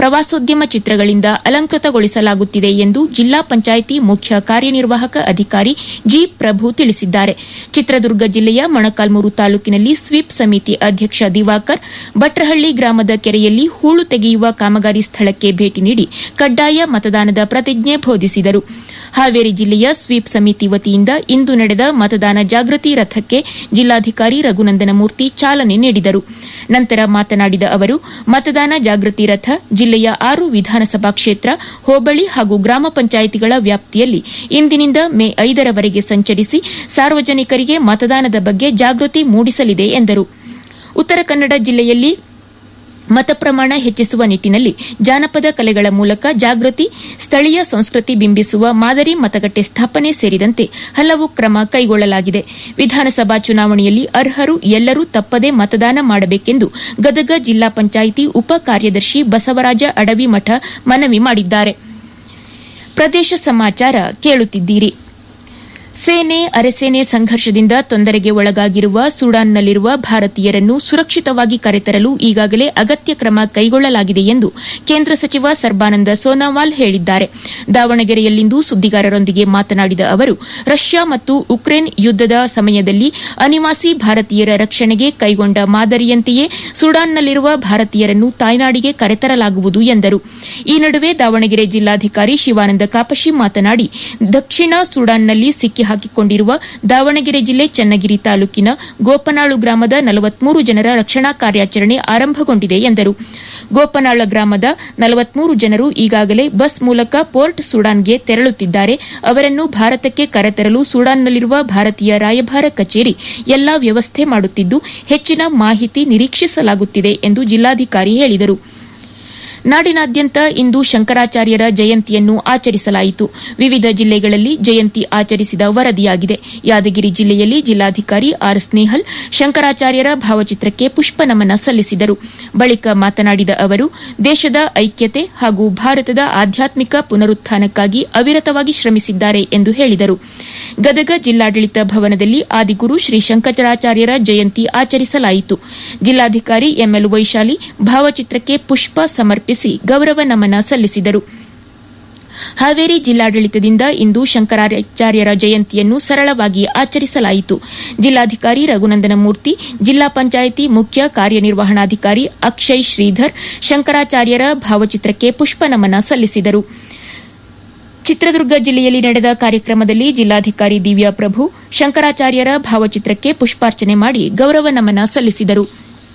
ಪ್ರವಾಸೋದ್ಯಮ ಚಿತ್ರಗಳಿಂದ ಅಲಂಕೃತಗೊಳಿಸಲಾಗುತ್ತಿದೆ ಎಂದು ಜಿಲ್ಲಾ ಪಂಚಾಯಿತಿ ಮುಖ್ಯ ಕಾರ್ಯನಿರ್ವಾಹಕ ಅಧಿಕಾರಿ ಜಿ ಪ್ರಭು ತಿಳಿಸಿದ್ದಾರೆ ಚಿತ್ರದುರ್ಗ ಜಿಲ್ಲೆಯ ಮೊಣಕಾಲ್ಮೂರು ತಾಲೂಕಿನಲ್ಲಿ ಸ್ವೀಪ್ ಸಮಿತಿ ಅಧ್ಯಕ್ಷ ದಿವಾಕರ್ ಭಟ್ರಹಳ್ಳಿ ಗ್ರಾಮದ ಕೆರೆಯಲ್ಲಿ ಹೂಳು ತೆಗೆಯುವ ಕಾಮಗಾರಿ ಸ್ಥಳಕ್ಕೆ ಭೇಟಿ ನೀಡಿ ಕಡ್ಡಾಯ ಮತದಾನದ ಪ್ರತಿಜ್ಞೆ ಬೋಧಿಸಿದರು ಹಾವೇರಿ ಜಿಲ್ಲೆಯ ಸ್ವೀಪ್ ಸಮಿತಿ ವತಿಯಿಂದ ಇಂದು ನಡೆದ ಮತದಾನ ಜಾಗೃತಿ ರಥಕ್ಕೆ ಜಿಲ್ಲಾಧಿಕಾರಿ ರಘುನಂದನ ಮೂರ್ತಿ ಚಾಲನೆ ನೀಡಿದರು ನಂತರ ಮಾತನಾಡಿದ ಅವರು ಮತದಾನ ಜಾಗೃತಿ ರಥ ಜಿಲ್ಲೆಯ ಆರು ವಿಧಾನಸಭಾ ಕ್ಷೇತ್ರ ಹೋಬಳಿ ಹಾಗೂ ಗ್ರಾಮ ಪಂಚಾಯಿತಿಗಳ ವ್ಯಾಪ್ತಿಯಲ್ಲಿ ಇಂದಿನಿಂದ ಮೇ ಐದರವರೆಗೆ ಸಂಚರಿಸಿ ಸಾರ್ವಜನಿಕರಿಗೆ ಮತದಾನದ ಬಗ್ಗೆ ಜಾಗೃತಿ ಮೂಡಿಸಲಿದೆ ಎಂದರು ಉತ್ತರ ಕನ್ನಡ ಜಿಲ್ಲೆಯಲ್ಲಿ ಮತ ಪ್ರಮಾಣ ಹೆಚ್ಚಿಸುವ ನಿಟ್ಟಿನಲ್ಲಿ ಜಾನಪದ ಕಲೆಗಳ ಮೂಲಕ ಜಾಗೃತಿ ಸ್ಥಳೀಯ ಸಂಸ್ಕೃತಿ ಬಿಂಬಿಸುವ ಮಾದರಿ ಮತಗಟ್ಟೆ ಸ್ಥಾಪನೆ ಸೇರಿದಂತೆ ಹಲವು ಕ್ರಮ ಕೈಗೊಳ್ಳಲಾಗಿದೆ ವಿಧಾನಸಭಾ ಚುನಾವಣೆಯಲ್ಲಿ ಅರ್ಹರು ಎಲ್ಲರೂ ತಪ್ಪದೇ ಮತದಾನ ಮಾಡಬೇಕೆಂದು ಗದಗ ಜಿಲ್ಲಾ ಪಂಚಾಯಿತಿ ಉಪ ಕಾರ್ಯದರ್ಶಿ ಬಸವರಾಜ ಅಡವಿಮಠ ಮನವಿ ಮಾಡಿದ್ದಾರೆ ಪ್ರದೇಶ ಸಮಾಚಾರ ಕೇಳುತ್ತಿದ್ದೀರಿ ಸೇನೆ ಅರೆಸೇನೆ ಸಂಘರ್ಷದಿಂದ ತೊಂದರೆಗೆ ಒಳಗಾಗಿರುವ ಸುಡಾನ್ನಲ್ಲಿರುವ ಭಾರತೀಯರನ್ನು ಸುರಕ್ಷಿತವಾಗಿ ಕರೆತರಲು ಈಗಾಗಲೇ ಅಗತ್ಯ ಕ್ರಮ ಕೈಗೊಳ್ಳಲಾಗಿದೆ ಎಂದು ಕೇಂದ್ರ ಸಚಿವ ಸರ್ಬಾನಂದ ಸೋನೋವಾಲ್ ಹೇಳಿದ್ದಾರೆ ದಾವಣಗೆರೆಯಲ್ಲಿಂದು ಸುದ್ದಿಗಾರರೊಂದಿಗೆ ಮಾತನಾಡಿದ ಅವರು ರಷ್ಯಾ ಮತ್ತು ಉಕ್ರೇನ್ ಯುದ್ದದ ಸಮಯದಲ್ಲಿ ಅನಿವಾಸಿ ಭಾರತೀಯರ ರಕ್ಷಣೆಗೆ ಕೈಗೊಂಡ ಮಾದರಿಯಂತೆಯೇ ಸುಡಾನ್ನಲ್ಲಿರುವ ಭಾರತೀಯರನ್ನು ತಾಯ್ನಾಡಿಗೆ ಕರೆತರಲಾಗುವುದು ಎಂದರು ಈ ನಡುವೆ ದಾವಣಗೆರೆ ಜಿಲ್ಲಾಧಿಕಾರಿ ಶಿವಾನಂದ ಕಾಪಶಿ ಮಾತನಾಡಿ ದಕ್ಷಿಣ ಸುಡಾನ್ನಲ್ಲಿ ಸಿಕ್ಕಿ ಹಾಕಿಕೊಂಡಿರುವ ದಾವಣಗೆರೆ ಜಿಲ್ಲೆ ಚನ್ನಗಿರಿ ತಾಲೂಕಿನ ಗೋಪನಾಳು ಗ್ರಾಮದ ನಲವತ್ಮೂರು ಜನರ ರಕ್ಷಣಾ ಕಾರ್ಯಾಚರಣೆ ಆರಂಭಗೊಂಡಿದೆ ಎಂದರು ಗೋಪನಾಳ ಗ್ರಾಮದ ನಲವತ್ಮೂರು ಜನರು ಈಗಾಗಲೇ ಬಸ್ ಮೂಲಕ ಪೋರ್ಟ್ ಸುಡಾನ್ಗೆ ತೆರಳುತ್ತಿದ್ದಾರೆ ಅವರನ್ನು ಭಾರತಕ್ಕೆ ಕರೆತರಲು ಸುಡಾನ್ನಲ್ಲಿರುವ ಭಾರತೀಯ ರಾಯಭಾರ ಕಚೇರಿ ಎಲ್ಲಾ ವ್ಯವಸ್ಥೆ ಮಾಡುತ್ತಿದ್ದು ಹೆಚ್ಚಿನ ಮಾಹಿತಿ ನಿರೀಕ್ಷಿಸಲಾಗುತ್ತಿದೆ ಎಂದು ಜಿಲ್ಲಾಧಿಕಾರಿ ಹೇಳಿದರು ನಾಡಿನಾದ್ಯಂತ ಇಂದು ಶಂಕರಾಚಾರ್ಯರ ಜಯಂತಿಯನ್ನು ಆಚರಿಸಲಾಯಿತು ವಿವಿಧ ಜಿಲ್ಲೆಗಳಲ್ಲಿ ಜಯಂತಿ ಆಚರಿಸಿದ ವರದಿಯಾಗಿದೆ ಯಾದಗಿರಿ ಜಿಲ್ಲೆಯಲ್ಲಿ ಜಿಲ್ಲಾಧಿಕಾರಿ ಆರ್ ಸ್ನೇಹಲ್ ಶಂಕರಾಚಾರ್ಯರ ಭಾವಚಿತ್ರಕ್ಕೆ ಪುಷ್ಪನಮನ ಸಲ್ಲಿಸಿದರು ಬಳಿಕ ಮಾತನಾಡಿದ ಅವರು ದೇಶದ ಐಕ್ಯತೆ ಹಾಗೂ ಭಾರತದ ಆಧ್ಯಾತ್ಮಿಕ ಪುನರುತ್ಥಾನಕ್ಕಾಗಿ ಅವಿರತವಾಗಿ ಶ್ರಮಿಸಿದ್ದಾರೆ ಎಂದು ಹೇಳಿದರು ಗದಗ ಜಿಲ್ಲಾಡಳಿತ ಭವನದಲ್ಲಿ ಆದಿಗುರು ಶ್ರೀ ಶಂಕರಾಚಾರ್ಯರ ಜಯಂತಿ ಆಚರಿಸಲಾಯಿತು ಜಿಲ್ಲಾಧಿಕಾರಿ ಎಂಎಲ್ ವೈಶಾಲಿ ಭಾವಚಿತ್ರಕ್ಕೆ ಪುಷ್ಪ ಸಮರ್ಪಿಸಿ ಗೌರವ ನಮನ ಸಲ್ಲಿಸಿದರು ಹಾವೇರಿ ಜಿಲ್ಲಾಡಳಿತದಿಂದ ಇಂದು ಶಂಕರಾಚಾರ್ಯರ ಜಯಂತಿಯನ್ನು ಸರಳವಾಗಿ ಆಚರಿಸಲಾಯಿತು ಜಿಲ್ಲಾಧಿಕಾರಿ ರಘುನಂದನ ಮೂರ್ತಿ ಜಿಲ್ಲಾ ಪಂಚಾಯಿತಿ ಮುಖ್ಯ ಕಾರ್ಯನಿರ್ವಹಣಾಧಿಕಾರಿ ಅಕ್ಷಯ್ ಶ್ರೀಧರ್ ಶಂಕರಾಚಾರ್ಯರ ಭಾವಚಿತ್ರಕ್ಕೆ ಪುಷ್ಪನಮನ ಸಲ್ಲಿಸಿದರು ಚಿತ್ರದುರ್ಗ ಜಿಲ್ಲೆಯಲ್ಲಿ ನಡೆದ ಕಾರ್ಯಕ್ರಮದಲ್ಲಿ ಜಿಲ್ಲಾಧಿಕಾರಿ ದಿವ್ಯಾ ಪ್ರಭು ಶಂಕರಾಚಾರ್ಯರ ಭಾವಚಿತ್ರಕ್ಕೆ ಪುಷ್ಪಾರ್ಚನೆ ಮಾಡಿ ಗೌರವ ನಮನ ಸಲ್ಲಿಸಿದರು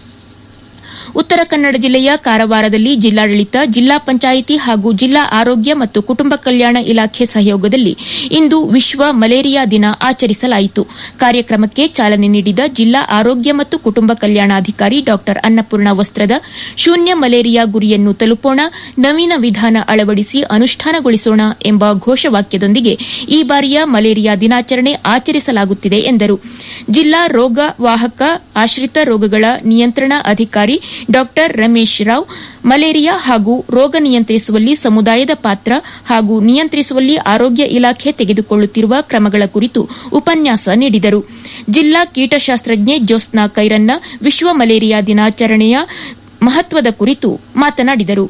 ಉತ್ತರ ಕನ್ನಡ ಜಿಲ್ಲೆಯ ಕಾರವಾರದಲ್ಲಿ ಜಿಲ್ಲಾಡಳಿತ ಜಿಲ್ಲಾ ಪಂಚಾಯಿತಿ ಹಾಗೂ ಜಿಲ್ಲಾ ಆರೋಗ್ಯ ಮತ್ತು ಕುಟುಂಬ ಕಲ್ಯಾಣ ಇಲಾಖೆ ಸಹಯೋಗದಲ್ಲಿ ಇಂದು ವಿಶ್ವ ಮಲೇರಿಯಾ ದಿನ ಆಚರಿಸಲಾಯಿತು ಕಾರ್ಯಕ್ರಮಕ್ಕೆ ಚಾಲನೆ ನೀಡಿದ ಜಿಲ್ಲಾ ಆರೋಗ್ಯ ಮತ್ತು ಕುಟುಂಬ ಕಲ್ಯಾಣಾಧಿಕಾರಿ ಡಾ ಅನ್ನಪೂರ್ಣ ವಸ್ತ್ರದ ಶೂನ್ಯ ಮಲೇರಿಯಾ ಗುರಿಯನ್ನು ತಲುಪೋಣ ನವೀನ ವಿಧಾನ ಅಳವಡಿಸಿ ಅನುಷ್ಠಾನಗೊಳಿಸೋಣ ಎಂಬ ಘೋಷವಾಕ್ಯದೊಂದಿಗೆ ಈ ಬಾರಿಯ ಮಲೇರಿಯಾ ದಿನಾಚರಣೆ ಆಚರಿಸಲಾಗುತ್ತಿದೆ ಎಂದರು ಜಿಲ್ಲಾ ರೋಗ ವಾಹಕ ಆಶ್ರಿತ ರೋಗಗಳ ನಿಯಂತ್ರಣ ಅಧಿಕಾರಿ ಡಾ ರಮೇಶ್ ರಾವ್ ಮಲೇರಿಯಾ ಹಾಗೂ ರೋಗ ನಿಯಂತ್ರಿಸುವಲ್ಲಿ ಸಮುದಾಯದ ಪಾತ್ರ ಹಾಗೂ ನಿಯಂತ್ರಿಸುವಲ್ಲಿ ಆರೋಗ್ಯ ಇಲಾಖೆ ತೆಗೆದುಕೊಳ್ಳುತ್ತಿರುವ ಕ್ರಮಗಳ ಕುರಿತು ಉಪನ್ಯಾಸ ನೀಡಿದರು ಜಿಲ್ಲಾ ಕೀಟಶಾಸ್ತ್ರಜ್ಞೆ ಜ್ಯೋತ್ಸ್ನಾ ಕೈರನ್ನ ವಿಶ್ವ ಮಲೇರಿಯಾ ದಿನಾಚರಣೆಯ ಮಹತ್ವದ ಕುರಿತು ಮಾತನಾಡಿದರು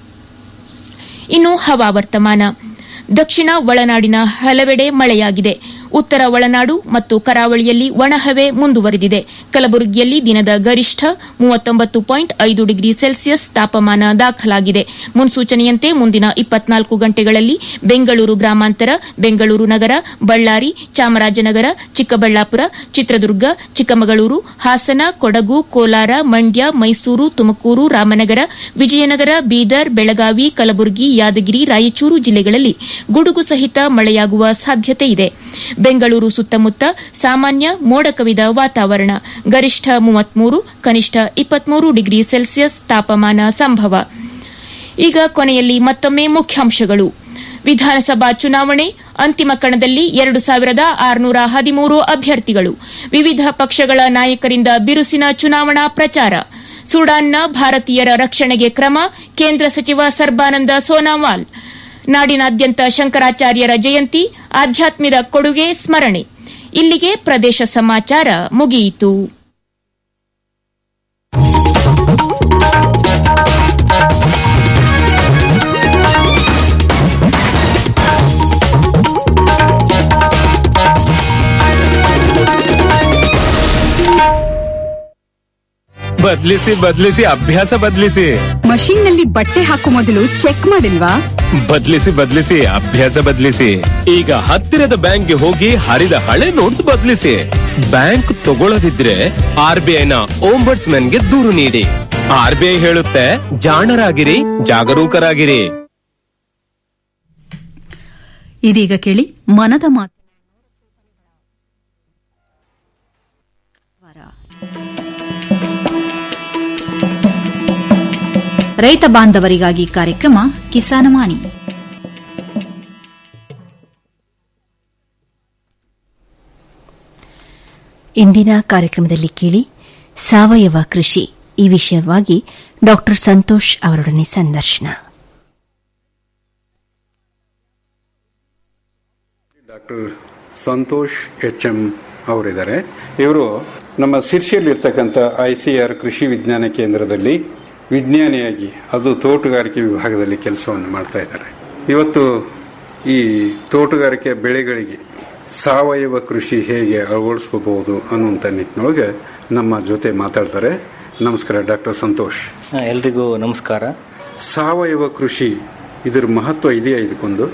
ಇನ್ನು ಹವಾವರ್ತಮಾನ ದಕ್ಷಿಣ ಒಳನಾಡಿನ ಹಲವೆಡೆ ಮಳೆಯಾಗಿದೆ ಉತ್ತರ ಒಳನಾಡು ಮತ್ತು ಕರಾವಳಿಯಲ್ಲಿ ಒಣಹವೆ ಮುಂದುವರೆದಿದೆ ಕಲಬುರಗಿಯಲ್ಲಿ ದಿನದ ಗರಿಷ್ಠ ಮೂವತ್ತೊಂಬತ್ತು ಪಾಯಿಂಟ್ ಐದು ಡಿಗ್ರಿ ಸೆಲ್ಸಿಯಸ್ ತಾಪಮಾನ ದಾಖಲಾಗಿದೆ ಮುನ್ಸೂಚನೆಯಂತೆ ಮುಂದಿನ ಇಪ್ಪತ್ನಾಲ್ಕು ಗಂಟೆಗಳಲ್ಲಿ ಬೆಂಗಳೂರು ಗ್ರಾಮಾಂತರ ಬೆಂಗಳೂರು ನಗರ ಬಳ್ಳಾರಿ ಚಾಮರಾಜನಗರ ಚಿಕ್ಕಬಳ್ಳಾಪುರ ಚಿತ್ರದುರ್ಗ ಚಿಕ್ಕಮಗಳೂರು ಹಾಸನ ಕೊಡಗು ಕೋಲಾರ ಮಂಡ್ಯ ಮೈಸೂರು ತುಮಕೂರು ರಾಮನಗರ ವಿಜಯನಗರ ಬೀದರ್ ಬೆಳಗಾವಿ ಕಲಬುರಗಿ ಯಾದಗಿರಿ ರಾಯಚೂರು ಜಿಲ್ಲೆಗಳಲ್ಲಿ ಗುಡುಗು ಸಹಿತ ಮಳೆಯಾಗುವ ಸಾಧ್ಯತೆ ಇದೆ ಬೆಂಗಳೂರು ಸುತ್ತಮುತ್ತ ಸಾಮಾನ್ಯ ಮೋಡ ಕವಿದ ವಾತಾವರಣ ಗರಿಷ್ಠ ಮೂವತ್ಮೂರು ಕನಿಷ್ಠ ಇಪ್ಪತ್ಮೂರು ಡಿಗ್ರಿ ಸೆಲ್ಸಿಯಸ್ ತಾಪಮಾನ ಸಂಭವ ಈಗ ಕೊನೆಯಲ್ಲಿ ಮತ್ತೊಮ್ಮೆ ಮುಖ್ಯಾಂಶಗಳು ವಿಧಾನಸಭಾ ಚುನಾವಣೆ ಅಂತಿಮ ಕಣದಲ್ಲಿ ಎರಡು ಸಾವಿರದ ಆರುನೂರ ಹದಿಮೂರು ಅಭ್ಯರ್ಥಿಗಳು ವಿವಿಧ ಪಕ್ಷಗಳ ನಾಯಕರಿಂದ ಬಿರುಸಿನ ಚುನಾವಣಾ ಪ್ರಚಾರ ಸುಡಾನ್ನ ಭಾರತೀಯರ ರಕ್ಷಣೆಗೆ ಕ್ರಮ ಕೇಂದ್ರ ಸಚಿವ ಸರ್ಬಾನಂದ ಸೋನಾವಾಲ್ ನಾಡಿನಾದ್ಯಂತ ಶಂಕರಾಚಾರ್ಯರ ಜಯಂತಿ ಆಧ್ಯಾತ್ಮದ ಕೊಡುಗೆ ಸ್ಮರಣೆ ಇಲ್ಲಿಗೆ ಪ್ರದೇಶ ಸಮಾಚಾರ ಮುಗಿಯಿತು ಬದ್ಲಿಸಿ ಬದ್ಲಿಸಿ ಅಭ್ಯಾಸ ಬದ್ಲಿಸಿ ಮಷೀನ್ ನಲ್ಲಿ ಬಟ್ಟೆ ಹಾಕೋ ಮೊದಲು ಚೆಕ್ ಮಾಡಿಲ್ವಾ ಬದ್ಲಿಸಿ ಬದ್ಲಿಸಿ ಅಭ್ಯಾಸ ಬದ್ಲಿಸಿ ಈಗ ಹತ್ತಿರದ ಬ್ಯಾಂಕ್ಗೆ ಹೋಗಿ ಹರಿದ ಹಳೆ ನೋಟ್ಸ್ ಬದ್ಲಿಸಿ ಬ್ಯಾಂಕ್ ತಗೊಳ್ಳದಿದ್ರೆ ಆರ್ ಬಿ ಐನ ಓಂಬರ್ಟ್ಸ್ ಗೆ ದೂರು ನೀಡಿ ಆರ್ ಬಿ ಐ ಹೇಳುತ್ತೆ ಜಾಣರಾಗಿರಿ ಜಾಗರೂಕರಾಗಿರಿ ಇದೀಗ ಕೇಳಿ ಮನದ ಮಾತು ರೈತ ಬಾಂಧವರಿಗಾಗಿ ಕಾರ್ಯಕ್ರಮ ಕಿಸಾನವಾಣಿ ಇಂದಿನ ಕಾರ್ಯಕ್ರಮದಲ್ಲಿ ಕೇಳಿ ಸಾವಯವ ಕೃಷಿ ಈ ವಿಷಯವಾಗಿ ಡಾಕ್ಟರ್ ಸಂತೋಷ್ ಅವರೊಡನೆ ಸಂದರ್ಶನ ಡಾಕ್ಟರ್ ಸಂತೋಷ್ ಎಚ್ ಎಂ ಅವರಿದ್ದಾರೆ ಇವರು ನಮ್ಮ ಸಿರ್ಸಿಯಲ್ಲಿರ್ತಕ್ಕಂಥ ಐ ಸಿ ಆರ್ ಕೃಷಿ ವಿಜ್ಞಾನ ಕೇಂದ್ರದಲ್ಲಿ ವಿಜ್ಞಾನಿಯಾಗಿ ಅದು ತೋಟಗಾರಿಕೆ ವಿಭಾಗದಲ್ಲಿ ಕೆಲಸವನ್ನು ಮಾಡ್ತಾ ಇದ್ದಾರೆ ಇವತ್ತು ಈ ತೋಟಗಾರಿಕೆ ಬೆಳೆಗಳಿಗೆ ಸಾವಯವ ಕೃಷಿ ಹೇಗೆ ಅಳವಡಿಸ್ಕೋಬಹುದು ಅನ್ನುವಂಥ ನಿಟ್ಟಿನೊಳಗೆ ನಮ್ಮ ಜೊತೆ ಮಾತಾಡ್ತಾರೆ ನಮಸ್ಕಾರ ಡಾಕ್ಟರ್ ಸಂತೋಷ್ ಹಾ, ಎಲ್ರಿಗೂ ನಮಸ್ಕಾರ ಸಾವಯವ ಕೃಷಿ ಇದರ ಮಹತ್ವ ಇದೆಯಾ ಇದಕ್ಕೊಂದು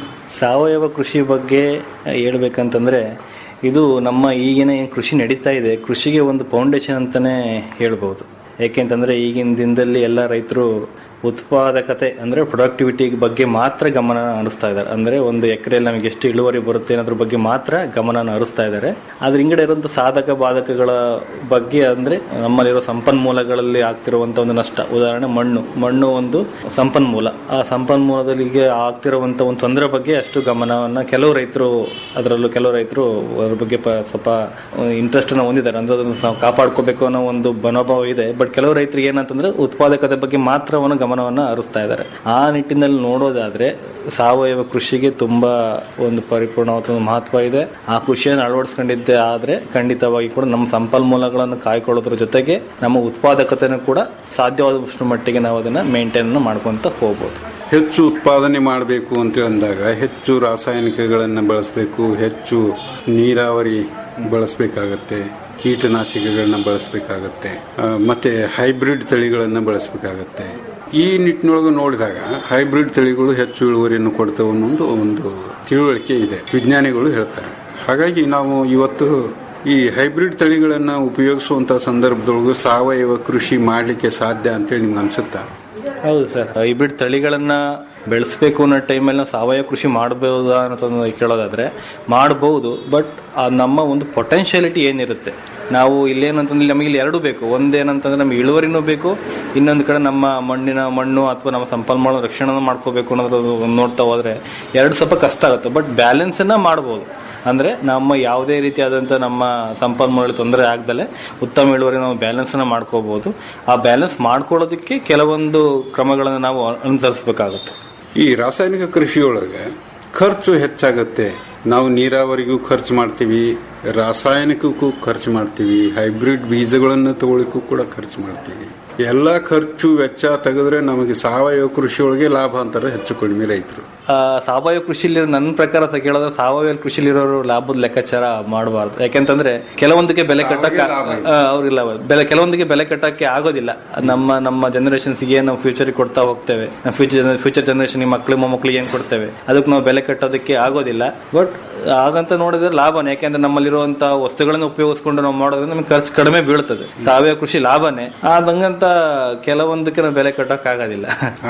ಸಾವಯವ ಕೃಷಿ ಬಗ್ಗೆ ಹೇಳ್ಬೇಕಂತಂದ್ರೆ ಇದು ನಮ್ಮ ಈಗಿನ ಏನು ಕೃಷಿ ನಡೀತಾ ಇದೆ ಕೃಷಿಗೆ ಒಂದು ಫೌಂಡೇಶನ್ ಅಂತಾನೆ ಹೇಳ್ಬೋದು ಯಾಕೆಂತಂದ್ರೆ ಈಗಿನ ದಿನದಲ್ಲಿ ಎಲ್ಲ ರೈತರು ಉತ್ಪಾದಕತೆ ಅಂದ್ರೆ ಪ್ರೊಡಕ್ಟಿವಿಟಿ ಬಗ್ಗೆ ಮಾತ್ರ ಗಮನ ಹರಿಸ್ತಾ ಇದ್ದಾರೆ ಅಂದ್ರೆ ಒಂದು ಎಕರೆಯಲ್ಲಿ ನಮಗೆ ಎಷ್ಟು ಇಳುವರಿ ಬರುತ್ತೆ ಅನ್ನೋದ್ರ ಬಗ್ಗೆ ಮಾತ್ರ ಗಮನ ಹರಿಸ್ತಾ ಇದ್ದಾರೆ ಆದ್ರೆ ಹಿಂಗಡೆ ಇರುವಂತ ಸಾಧಕ ಬಾಧಕಗಳ ಬಗ್ಗೆ ಅಂದ್ರೆ ನಮ್ಮಲ್ಲಿರೋ ಸಂಪನ್ಮೂಲಗಳಲ್ಲಿ ಆಗ್ತಿರುವಂತ ಒಂದು ನಷ್ಟ ಉದಾಹರಣೆ ಮಣ್ಣು ಮಣ್ಣು ಒಂದು ಸಂಪನ್ಮೂಲ ಆ ಸಂಪನ್ಮೂಲದಲ್ಲಿ ಆಗ್ತಿರುವಂತ ಒಂದು ತೊಂದರೆ ಬಗ್ಗೆ ಅಷ್ಟು ಗಮನವನ್ನ ಕೆಲವು ರೈತರು ಅದರಲ್ಲೂ ಕೆಲವು ರೈತರು ಅದ್ರ ಬಗ್ಗೆ ಪ- ಸ್ವಲ್ಪ ಇಂಟ್ರೆಸ್ಟ್ ಅನ್ನ ಹೊಂದಿದ್ದಾರೆ ಅಂದ್ರೆ ಅದನ್ನ ನಾವು ಕಾಪಾಡ್ಕೋಬೇಕು ಅನ್ನೋ ಒಂದು ಮನೋಭಾವ ಇದೆ ಬಟ್ ಕೆಲವು ರೈತರಿಗೆ ಏನಂತಂದ್ರೆ ಉತ್ಪಾದಕತೆ ಬಗ್ಗೆ ಮಾತ್ರವನ್ನು ಗಮನವನ್ನ ಹರಿಸ್ತಾ ಇದ್ದಾರೆ ಆ ನಿಟ್ಟಿನಲ್ಲಿ ನೋಡೋದಾದ್ರೆ ಸಾವಯವ ಕೃಷಿಗೆ ತುಂಬಾ ಒಂದು ಪರಿಪೂರ್ಣವಾದ ಒಂದು ಮಹತ್ವ ಇದೆ ಆ ಕೃಷಿಯನ್ನು ಅಳವಡಿಸ್ಕೊಂಡಿದ್ದೆ ಆದ್ರೆ ಖಂಡಿತವಾಗಿ ಕೂಡ ನಮ್ಮ ಸಂಪನ್ಮೂಲಗಳನ್ನು ಕಾಯ್ಕೊಳ್ಳೋದ್ರ ಜೊತೆಗೆ ನಮ್ಮ ಉತ್ಪಾದಕತೆನೂ ಕೂಡ ಸಾಧ್ಯವಾದಷ್ಟು ಮಟ್ಟಿಗೆ ನಾವು ಅದನ್ನ ಮೇಂಟೈನ್ ಮಾಡ್ಕೊಂತ ಹೋಗ್ಬೋದು ಹೆಚ್ಚು ಉತ್ಪಾದನೆ ಮಾಡಬೇಕು ಅಂತ ಅಂದಾಗ ಹೆಚ್ಚು ರಾಸಾಯನಿಕಗಳನ್ನು ಬಳಸಬೇಕು ಹೆಚ್ಚು ನೀರಾವರಿ ಬಳಸಬೇಕಾಗತ್ತೆ ಕೀಟನಾಶಕಗಳನ್ನ ಬಳಸಬೇಕಾಗತ್ತೆ ಆ, ಮತ್ತೆ ಹೈಬ್ರಿಡ್ ತಳಿಗಳನ್ನು ಬಳಸಬೇಕಾಗತ್ತೆ ಈ ನಿಟ್ಟಿನೊಳಗೆ ನೋಡಿದಾಗ ಹೈಬ್ರಿಡ್ ತಳಿಗಳು ಹೆಚ್ಚು ಇಳುವರಿಯನ್ನು ಕೊಡ್ತವೆ ಅನ್ನೋದು ಒಂದು ತಿಳುವಳಿಕೆ ಇದೆ ವಿಜ್ಞಾನಿಗಳು ಹೇಳ್ತಾರೆ ಹಾಗಾಗಿ ನಾವು ಇವತ್ತು ಈ ಹೈಬ್ರಿಡ್ ತಳಿಗಳನ್ನು ಉಪಯೋಗಿಸುವಂತ ಸಂದರ್ಭದೊಳಗೂ ಸಾವಯವ ಕೃಷಿ ಮಾಡಲಿಕ್ಕೆ ಸಾಧ್ಯ ಅಂತೇಳಿ ನಿಮ್ಗೆ ಅನ್ಸುತ್ತಾ ಹೌದು ಸರ್ ಹೈಬ್ರಿಡ್ ತಳಿಗಳನ್ನ ಬೆಳೆಸಬೇಕು ಅನ್ನೋ ಟೈಮಲ್ಲಿ ನಾವು ಸಾವಯವ ಕೃಷಿ ಮಾಡಬಹುದಾ ಅನ್ನೋದನ್ನ ಕೇಳೋದಾದ್ರೆ ಮಾಡಬಹುದು ಬಟ್ ನಮ್ಮ ಒಂದು ಪೊಟೆನ್ಶಿಯಾಲಿಟಿ ಏನಿರುತ್ತೆ ನಾವು ಇಲ್ಲೇನಂತಂದ್ರೆ ನಮಗೆ ಇಲ್ಲಿ ಎರಡು ಬೇಕು ಒಂದೇನಂತಂದ್ರೆ ನಮಗೆ ಇಳುವರಿನೂ ಬೇಕು ಇನ್ನೊಂದು ಕಡೆ ನಮ್ಮ ಮಣ್ಣಿನ ಮಣ್ಣು ಅಥವಾ ನಮ್ಮ ಸಂಪನ್ಮೂಲ ರಕ್ಷಣೆ ಮಾಡ್ಕೋಬೇಕು ಅನ್ನೋದು ನೋಡ್ತಾ ಹೋದ್ರೆ ಎರಡು ಸ್ವಲ್ಪ ಕಷ್ಟ ಆಗುತ್ತೆ ಬಟ್ ಬ್ಯಾಲೆನ್ಸ್ ಅನ್ನ ಮಾಡ್ಬೋದು ಅಂದ್ರೆ ನಮ್ಮ ಯಾವುದೇ ರೀತಿಯಾದಂಥ ನಮ್ಮ ಸಂಪನ್ಮೂಲ ತೊಂದರೆ ಆಗ್ದಲೆ ಉತ್ತಮ ಇಳುವರಿ ನಾವು ಬ್ಯಾಲೆನ್ಸ್ ಅನ್ನ ಮಾಡ್ಕೋಬಹುದು ಆ ಬ್ಯಾಲೆನ್ಸ್ ಮಾಡ್ಕೊಳ್ಳೋದಕ್ಕೆ ಕೆಲವೊಂದು ಕ್ರಮಗಳನ್ನು ನಾವು ಅನುಸರಿಸಬೇಕಾಗುತ್ತೆ ಈ ರಾಸಾಯನಿಕ ಕೃಷಿಯೊಳಗೆ ಖರ್ಚು ಹೆಚ್ಚಾಗತ್ತೆ ನಾವು ನೀರಾವರಿಗೂ ಖರ್ಚು ಮಾಡ್ತೀವಿ ರಾಸಾಯನಿಕಕ್ಕೂ ಖರ್ಚು ಮಾಡ್ತೀವಿ ಹೈಬ್ರಿಡ್ ಬೀಜಗಳನ್ನು ತಗೊಳ್ಳಿಕ್ಕೂ ಕೂಡ ಖರ್ಚು ಮಾಡ್ತೀವಿ ಎಲ್ಲ ಖರ್ಚು ವೆಚ್ಚ ತೆಗೆದ್ರೆ ನಮಗೆ ಸಾವಯವ ಕೃಷಿಯೊಳಗೆ ಲಾಭ ಅಂತಾರೆ ಹೆಚ್ಚು ಕಡಿಮೆ ರೈತರು ಆ, ಸಾವಯವ ಕೃಷಿಲಿ ನನ್ನ ಪ್ರಕಾರ ಸ ಕೇಳಿದ್ರೆ ಸಾವಯವ ಕೃಷಿಲಿರೋರು ಲಾಭದ ಲೆಕ್ಕಾಚಾರ ಮಾಡಬಾರ್ದು ಯಾಕೆಂತಂದ್ರೆ ಕೆಲವೊಂದಕ್ಕೆ ಬೆಲೆ ಕಟ್ಟಕ್ಕೆ ಆ, ಅವ್ರಿಲ್ಲ ಬೆಲೆ ಕೆಲವೊಂದಿಗೆ ಬೆಲೆ ಕಟ್ಟಕ್ಕೆ ಆಗೋದಿಲ್ಲ ನಮ್ಮ ನಮ್ಮ ಜನರೇಷನ್ಸ್ಗೆ ಏನು ನಾವು ಫ್ಯೂಚರ್ ಕೊಡ್ತಾ ಹೋಗ್ತೇವೆ ನಮ್ಮ ಫ್ಯೂಚರ್ ಫ್ಯೂಚರ್ ಜನರೇಷನ್ ಮಕ್ಕಳು ಮೊಮ್ಮಕ್ಕಳಿಗೆ ಏನ್ ಕೊಡ್ತೇವೆ ಅದಕ್ಕೆ ನಾವು ಬೆಲೆ ಕಟ್ಟೋದಕ್ಕೆ ಆಗೋದಿಲ್ಲ ಬಟ್ ಹಾಗಂತ ನೋಡಿದ್ರೆ ಲಾಭನೇ ಯಾಕೆಂದ್ರೆ ನಮ್ಮಲ್ಲಿರುವಂತ ವಸ್ತುಗಳನ್ನು ಉಪಯೋಗಿಸ್ಕೊಂಡು ನಾವು ಮಾಡೋದ್ರಿಂದ ನಮಗೆ ಖರ್ಚು ಕಡಿಮೆ ಬೀಳ್ತದೆ ಸಾವಯವ ಕೃಷಿ ಲಾಭನೇ ಆದಂಗಂತ ಕೆಲವೊಂದಕ್ಕೆ ನಾವು ಬೆಲೆ ಕಟ್ಟಕ್ ಆಗೋದಿಲ್ಲ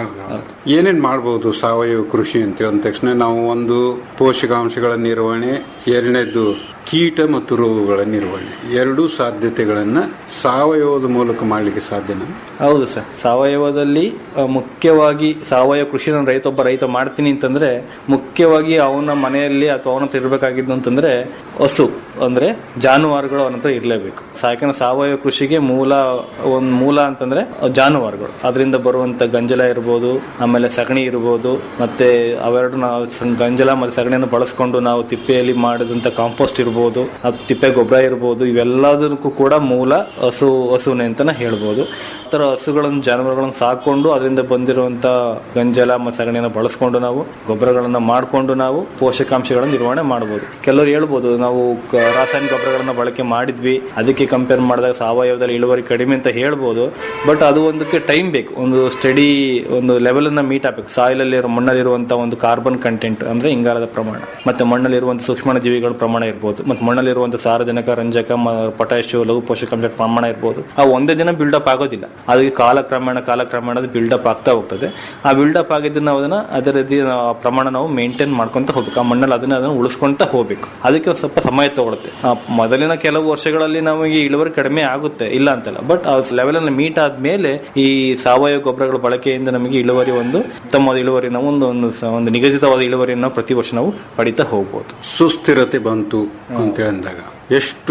ಏನೇನ್ ಮಾಡಬಹುದು ಸಾವಯವ ಕೃಷಿ ಅಂತ ಹೇಳಿದ ತಕ್ಷಣ ನಾವು ಒಂದು ಪೋಷಕಾಂಶಗಳ ನಿರ್ವಹಣೆ ಎರಡನೇದ್ದು ಕೀಟ ಮತ್ತು ರೋಗಗಳ ನಿರ್ವಹಣೆ ಎರಡೂ ಸಾಧ್ಯತೆಗಳನ್ನ ಸಾವಯವದ ಮೂಲಕ ಮಾಡಲಿಕ್ಕೆ ಸಾಧ್ಯನಾ ಹೌದು ಸರ್ ಸಾವಯವದಲ್ಲಿ ಆ, ಮುಖ್ಯವಾಗಿ ಸಾವಯವ ಕೃಷಿ ನಾನು ರೈತ ಒಬ್ಬ ರೈತ ಮಾಡ್ತೀನಿ ಅಂತಂದ್ರೆ ಮುಖ್ಯವಾಗಿ ಅವನ ಮನೆಯಲ್ಲಿ ಅಥವಾ ಅವನ ಹತ್ರ ಇರಬೇಕಾಗಿದ್ದು ಅಂತಂದ್ರೆ ಹಸು ಅಂದ್ರೆ ಜಾನುವಾರುಗಳು ಅವನ ಹತ್ರ ಇರಲೇಬೇಕು ಯಾಕಂದ್ರೆ ಸಾವಯವ ಕೃಷಿಗೆ ಮೂಲ ಒಂದು ಮೂಲ ಅಂತಂದ್ರೆ ಜಾನುವಾರುಗಳು ಅದರಿಂದ ಬರುವಂತ ಗಂಜಲ ಇರ್ಬೋದು ಆಮೇಲೆ ಸಗಣಿ ಇರ್ಬೋದು ಮತ್ತೆ ಅವೆರಡು ನಾವು ಸ- ಗಂಜಲ ಮತ್ತೆ ಸಗಣಿಯನ್ನು ಬಳಸ್ಕೊಂಡು ನಾವು ತಿಪ್ಪೆಯಲ್ಲಿ ಮಾಡಿದಂತ ಕಾಂಪೋಸ್ಟ್ ಇರ್ಬೋದು ಅದು ತಿಪ್ಪೆ ಗೊಬ್ಬರ ಇರ್ಬೋದು ಇವೆಲ್ಲದಕ್ಕೂ ಕೂಡ ಮೂಲ ಹಸು ಹಸುನೆ ಅಂತಾನೆ ಹೇಳ್ಬೋದು ಆ ಥರ ಹಸುಗಳನ್ನು ಜಾನುವಾರುಗಳನ್ನು ಸಾಕೊಂಡು ಅದರಿಂದ ಬಂದಿರುವಂತ ಗಂಜಲ ಮತ್ತು ಸಗಣಿಯನ್ನು ಬಳಸ್ಕೊಂಡು ನಾವು ಗೊಬ್ಬರಗಳನ್ನ ಮಾಡಿಕೊಂಡು ನಾವು ಪೋಷಕಾಂಶಗಳನ್ನು ನಿರ್ವಹಣೆ ಮಾಡ್ಬೋದು ಕೆಲವರು ಹೇಳ್ಬೋದು ನಾವು ಕ- ರಾಸಾಯನಿಕ ಗೊಬ್ಬರಗಳನ್ನ ಬಳಕೆ ಮಾಡಿದ್ವಿ ಅದಕ್ಕೆ ಕಂಪೇರ್ ಮಾಡಿದಾಗ ಸಾವಯವದಲ್ಲಿ ಇಳುವರಿ ಕಡಿಮೆ ಅಂತ ಹೇಳ್ಬೋದು ಬಟ್ ಅದು ಒಂದಕ್ಕೆ ಟೈಮ್ ಬೇಕು ಒಂದು ಸ್ಟಡಿ ಒಂದು ಲೆವೆಲ್ ಅನ್ನ ಮೀಟ್ ಆಗಬೇಕು ಸಾಯಿಲ್ ಅಲ್ಲಿ ಮಣ್ಣಲ್ಲಿರುವಂತಹ ಒಂದು ಕಾರ್ಬನ್ ಕಂಟೆಂಟ್ ಅಂದ್ರೆ ಇಂಗಾಲದ ಪ್ರಮಾಣ ಮತ್ತೆ ಮಣ್ಣಲ್ಲಿರುವಂತಹ ಸೂಕ್ಷ್ಮ ಜೀವಿಗಳ ಪ್ರಮಾಣ ಇರ್ಬೋದು ಮತ್ತೆ ಮಣ್ಣಲ್ಲಿರುವಂತಹ ಸಾರಜನಕ ರಂಜಕ ಪೊಟ್ಯಾಶಿಯೋ ಲಘು ಪೋಷಕಾಂಶ ಪ್ರಮಾಣ ಇರ್ಬೋದು ಆ ಒಂದೇ ದಿನ ಬಿಲ್ಡಪ್ ಆಗೋದಿಲ್ಲ ಅದಕ್ಕೆ ಕಾಲಕ್ರಮೇಣ ಕಾಲಕ್ರಮೇಣ ಅದು ಬಿಲ್ಡಪ್ ಆಗ್ತಾ ಹೋಗ್ತದೆ ಆ ಬಿಲ್ಡಪ್ ಆಗಿದ್ದನ್ನ ನಾವು ಅದನ್ನ ಅದೇ ರೀತಿ ನಾವು ಆ ಪ್ರಮಾಣ ನಾವು ಮೇಂಟೈನ್ ಮಾಡ್ಕೊಂತ ಹೋಗ್ಬೇಕು ಆ ಮಣ್ಣಲ್ಲಿ ಅದನ್ನ ಅದನ್ನ ಉಳಿಸ್ಕೊಂತ ಹೋಗ್ಬೇಕು ಅದಕ್ಕೆ ಒಂದ್ ಸ್ವಲ್ಪ ಸಮಯ ತಗೊಳುತ್ತೆ ಆ ಮೊದಲಿನ ಕೆಲವು ವರ್ಷಗಳಲ್ಲಿ ನಮಗೆ ಇಳುವರಿ ಕಡಿಮೆ ಆಗುತ್ತೆ ಇಲ್ಲ ಅಂತಲ್ಲ ಬಟ್ ಆ ಲೆವೆಲ್ ಅನ್ನು ಮೀಟ್ ಆದ್ಮೇಲೆ ಈ ಸಾವಯವ ಗೊಬ್ಬರಗಳ ಬಳಕೆಯಿಂದ ನಮಗೆ ಇಳುವರಿ ಒಂದು ಉತ್ತಮವಾದ ಇಳುವರಿ ನಾವು ಒಂದು ಒಂದು ಸ- ಒಂದು ನಿಗದಿತವಾದ ಇಳುವರಿಯನ್ನು ನಾವು ಪ್ರತಿ ವರ್ಷ ನಾವು ಪಡಿತಾ ಹೋಗ್ಬೋದು ಸುಸ್ಥಿರತೆ ಬಂತು ಅಂತ ಹೇಳಿದಾಗ ಎಷ್ಟು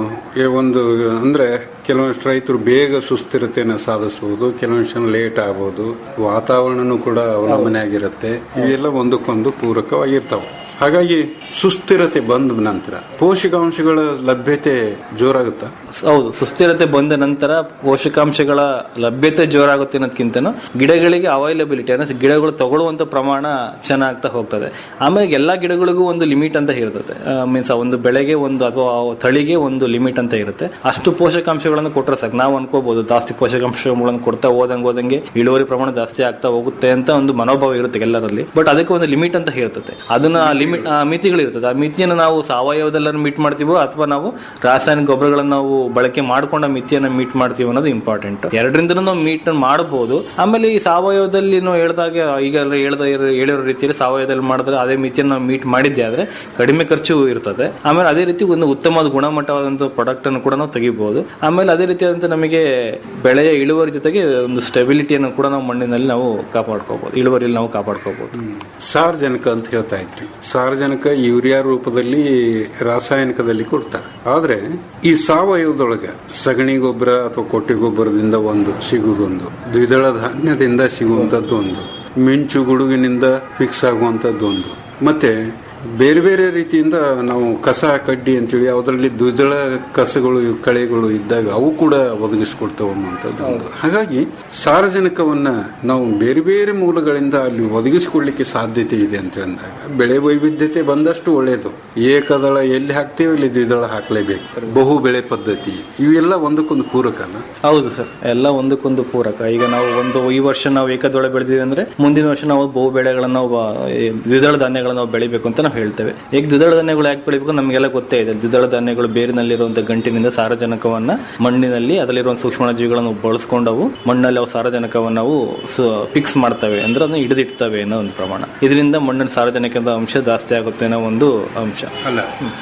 ಏ ಒಂದು ಅಂದ್ರೆ ಕೆಲವಷ್ಟು ರೈತರು ಬೇಗ ಸುಸ್ಥಿರತೆಯನ್ನು ಸಾಧಿಸಬಹುದು ಕೆಲವೊಂದು ಲೇಟ್ ಆಗ್ಬೋದು ವಾತಾವರಣನೂ ಕೂಡ ಅವಲಂಬನೆ ಆಗಿರುತ್ತೆ ಇವೆಲ್ಲ ಒಂದಕ್ಕೊಂದು ಪೂರಕವಾಗಿರ್ತಾವೆ ಹಾಗಾಗಿ ಸುಸ್ಥಿರತೆ ಬಂದ ನಂತರ ಪೋಷಕಾಂಶಗಳ ಲಭ್ಯತೆ ಜೋರಾಗುತ್ತಾ ಹೌದು ಸುಸ್ಥಿರತೆ ಬಂದ ನಂತರ ಪೋಷಕಾಂಶಗಳ ಲಭ್ಯತೆ ಜೋರಾಗುತ್ತೆ ಅನ್ನೋದಕ್ಕಿಂತ ಗಿಡಗಳಿಗೆ ಅವೈಲಬಿಲಿಟಿ ಅಂದ್ರೆ ಗಿಡಗಳು ತಗೊಳ್ಳುವಂತ ಪ್ರಮಾಣ ಚೆನ್ನಾಗ್ತಾ ಹೋಗ್ತದೆ ಆಮೇಲೆ ಎಲ್ಲಾ ಗಿಡಗಳಿಗೂ ಒಂದು ಲಿಮಿಟ್ ಅಂತ ಇರ್ತದೆ ಮೀನ್ಸ್ ಒಂದು ಬೆಳೆಗೆ ಒಂದು ಅಥವಾ ಆ ತಳಿಗೆ ಒಂದು ಲಿಮಿಟ್ ಅಂತ ಇರುತ್ತೆ ಅಷ್ಟು ಪೋಷಕಾಂಶಗಳನ್ನು ಕೊಟ್ಟರೆ ಸಾಕು ನಾವು ಅನ್ಕೋಬಹುದು ಜಾಸ್ತಿ ಪೋಷಕಾಂಶಗಳನ್ನು ಕೊಡ್ತಾ ಹೋದಂಗೆ ಹೋದಂಗೆ ಇಳುವರಿ ಪ್ರಮಾಣ ಜಾಸ್ತಿ ಆಗ್ತಾ ಹೋಗುತ್ತೆ ಅಂತ ಒಂದು ಮನೋಭಾವ ಇರುತ್ತೆ ಎಲ್ಲರಲ್ಲಿ ಬಟ್ ಅದಕ್ಕೆ ಒಂದು ಲಿಮಿಟ್ ಅಂತ ಇರ್ತದೆ ಅದನ್ನ ಆ ಲಿಮಿಟ್ ಆ ಮಿತಿಗಳಿರ್ತದೆ ಆ ಮಿತಿಯನ್ನು ನಾವು ಸಾವಯವದೆಲ್ಲ ಮೀಟ್ ಮಾಡ್ತೀವೋ ಅಥವಾ ನಾವು ರಾಸಾಯನಿಕ ಗೊಬ್ಬರಗಳನ್ನು ನಾವು ಬಳಕೆ ಮಾಡ್ಕೊಂಡ ಮಿತಿಯನ್ನ ಮೀಟ್ ಮಾಡ್ತೀವಿ ಅನ್ನೋದು ಇಂಪಾರ್ಟೆಂಟ್ ಎರಡರಿಂದ ನಾವು ಮೀಟ್ ಮಾಡಬಹುದು ಆಮೇಲೆ ಈ ಸಾವಯವದಲ್ಲಿ ನಾವು ಹೇಳಿದಾಗ ಈಗ ಹೇಳ್ದ ಹೇಳಿರೋ ರೀತಿಯಲ್ಲಿ ಸಾವಯವದಲ್ಲಿ ಮಾಡಿದ್ರೆ ಅದೇ ಮಿತಿಯನ್ನು ನಾವು ಮೀಟ್ ಮಾಡಿದ್ದೆ ಆದ್ರೆ ಕಡಿಮೆ ಖರ್ಚು ಇರ್ತದೆ ಆಮೇಲೆ ಅದೇ ರೀತಿ ಒಂದು ಉತ್ತಮವಾದ ಗುಣಮಟ್ಟವಾದಂತಹ ಪ್ರಾಡಕ್ಟ್ ಅನ್ನು ಕೂಡ ನಾವು ತೆಗಿಬಹುದು ಆಮೇಲೆ ಅದೇ ರೀತಿಯಾದಂತ ನಮಗೆ ಬೆಳೆಯ ಇಳುವರಿ ಜೊತೆಗೆ ಒಂದು ಸ್ಟೆಬಿಲಿಟಿಯನ್ನು ಕೂಡ ನಾವು ಮಣ್ಣಿನಲ್ಲಿ ನಾವು ಕಾಪಾಡ್ಕೋಬಹುದು ಇಳುವರಿಯಲ್ಲಿ ನಾವು ಕಾಪಾಡ್ಕೋಬಹುದು ಸಾರ್ವಜನಿಕ ಅಂತ ಹೇಳ್ತಾ ಇದ್ರಿ ಸಾರ್ವಜನಿಕ ಯೂರಿಯಾ ರೂಪದಲ್ಲಿ ರಾಸಾಯನಿಕದಲ್ಲಿ ಕೊಡ್ತಾರೆ ಆದ್ರೆ ಈ ಸಾವಯವದೊಳಗೆ ಸಗಣಿ ಗೊಬ್ಬರ ಅಥವಾ ಕೊಟ್ಟಿ ಗೊಬ್ಬರದಿಂದ ಒಂದು ಸಿಗುವುದೊಂದು ದ್ವಿದಳ ಧಾನ್ಯದಿಂದ ಸಿಗುವಂತದ್ದು ಒಂದು ಮಿಂಚು ಗುಡುಗಿನಿಂದ ಫಿಕ್ಸ್ ಆಗುವಂತದ್ದು ಒಂದು ಮತ್ತೆ ಬೇರೆ ಬೇರೆ ರೀತಿಯಿಂದ ನಾವು ಕಸ ಕಡ್ಡಿ ಅಂತೇಳಿ ಅದರಲ್ಲಿ ದ್ವಿದಳ ಕಸಗಳು ಕಳೆಗಳು ಇದ್ದಾಗ ಅವು ಕೂಡ ಒದಗಿಸ್ಕೊಡ್ತಾವ ಅನ್ನುವಂಥದ್ದು ಒಂದು ಹಾಗಾಗಿ ಸಾರಜನಕವನ್ನ ನಾವು ಬೇರೆ ಬೇರೆ ಮೂಲಗಳಿಂದ ಅಲ್ಲಿ ಒದಗಿಸಿಕೊಡ್ಲಿಕ್ಕೆ ಸಾಧ್ಯತೆ ಇದೆ ಅಂತ ಅಂದಾಗ ಬೆಳೆ ವೈವಿಧ್ಯತೆ ಬಂದಷ್ಟು ಒಳ್ಳೆಯದು ಏಕದಳ ಎಲ್ಲಿ ಹಾಕ್ತೇವೆ ಅಲ್ಲಿ ದ್ವಿದಳ ಹಾಕಲೇಬೇಕು ಬಹು ಬೆಳೆ ಪದ್ಧತಿ ಇವೆಲ್ಲ ಒಂದಕ್ಕೊಂದು ಪೂರಕನ ಹೌದು ಸರ್ ಎಲ್ಲ ಒಂದಕ್ಕೊಂದು ಪೂರಕ ಈಗ ನಾವು ಒಂದು ಈ ವರ್ಷ ನಾವು ಏಕದೊಳೆ ಬೆಳೆದಿವಿ ಅಂದ್ರೆ ಮುಂದಿನ ವರ್ಷ ನಾವು ಬಹು ಬೆಳೆಗಳನ್ನು ನಾವು ಬ- ಈ ದ್ವಿದಳ ಧಾನ್ಯಗಳನ್ನು ನಾವು ಬೆಳಿಬೇಕು ಅಂತ ನಾವು ಹೇಳ್ತೇವೆ ಈಗ ದ್ವಿದಳ ಧಾನ್ಯಗಳು ಯಾಕೆ ಬೆಳಿಬೇಕು ನಮಗೆಲ್ಲ ಗೊತ್ತೇ ಇದೆ ದ್ವಿದಳ ಧಾನ್ಯಗಳು ಬೇರಿನಲ್ಲಿರುವಂತಹ ಗಂಟಿನಿಂದ ಸಾರಜನಕವನ್ನ ಮಣ್ಣಿನಲ್ಲಿ ಅದರಲ್ಲಿರುವ ಸೂಕ್ಷ್ಮ ಜೀವಿಗಳನ್ನು ಬಳಸ್ಕೊಂಡವು ಮಣ್ಣಲ್ಲಿ ಅವು ಸಾರಜನಕವನ್ನು ನಾವು ಫಿಕ್ಸ್ ಮಾಡ್ತವೆ ಅಂದ್ರೆ ಅದನ್ನ ಹಿಡಿದಿಡ್ತವೆ ಅನ್ನೋ ಒಂದು ಪ್ರಮಾಣ ಇದರಿಂದ ಮಣ್ಣಿನ ಸಾರಜನಕದ ಅಂಶ ಜಾಸ್ತಿ ಆಗುತ್ತೆ ಅನ್ನೋ ಒಂದು ಅಂಶ ಅಲ್ಲ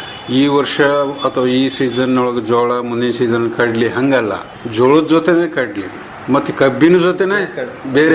ಈ ವರ್ಷ ಅಥವಾ ಈ ಸೀಸನ್ ಒಳಗೆ ಜೋಳ ಮುಂದಿನ ಸೀಸನ್ ಕಡ್ಲಿ ಹಂಗಲ್ಲ ಜೋಳದ ಜೊತೆನೆ ಕಡ್ಲಿ ಮತ್ತೆ ಕಬ್ಬಿನ ಜೊತೆನೆ ಬೇರೆ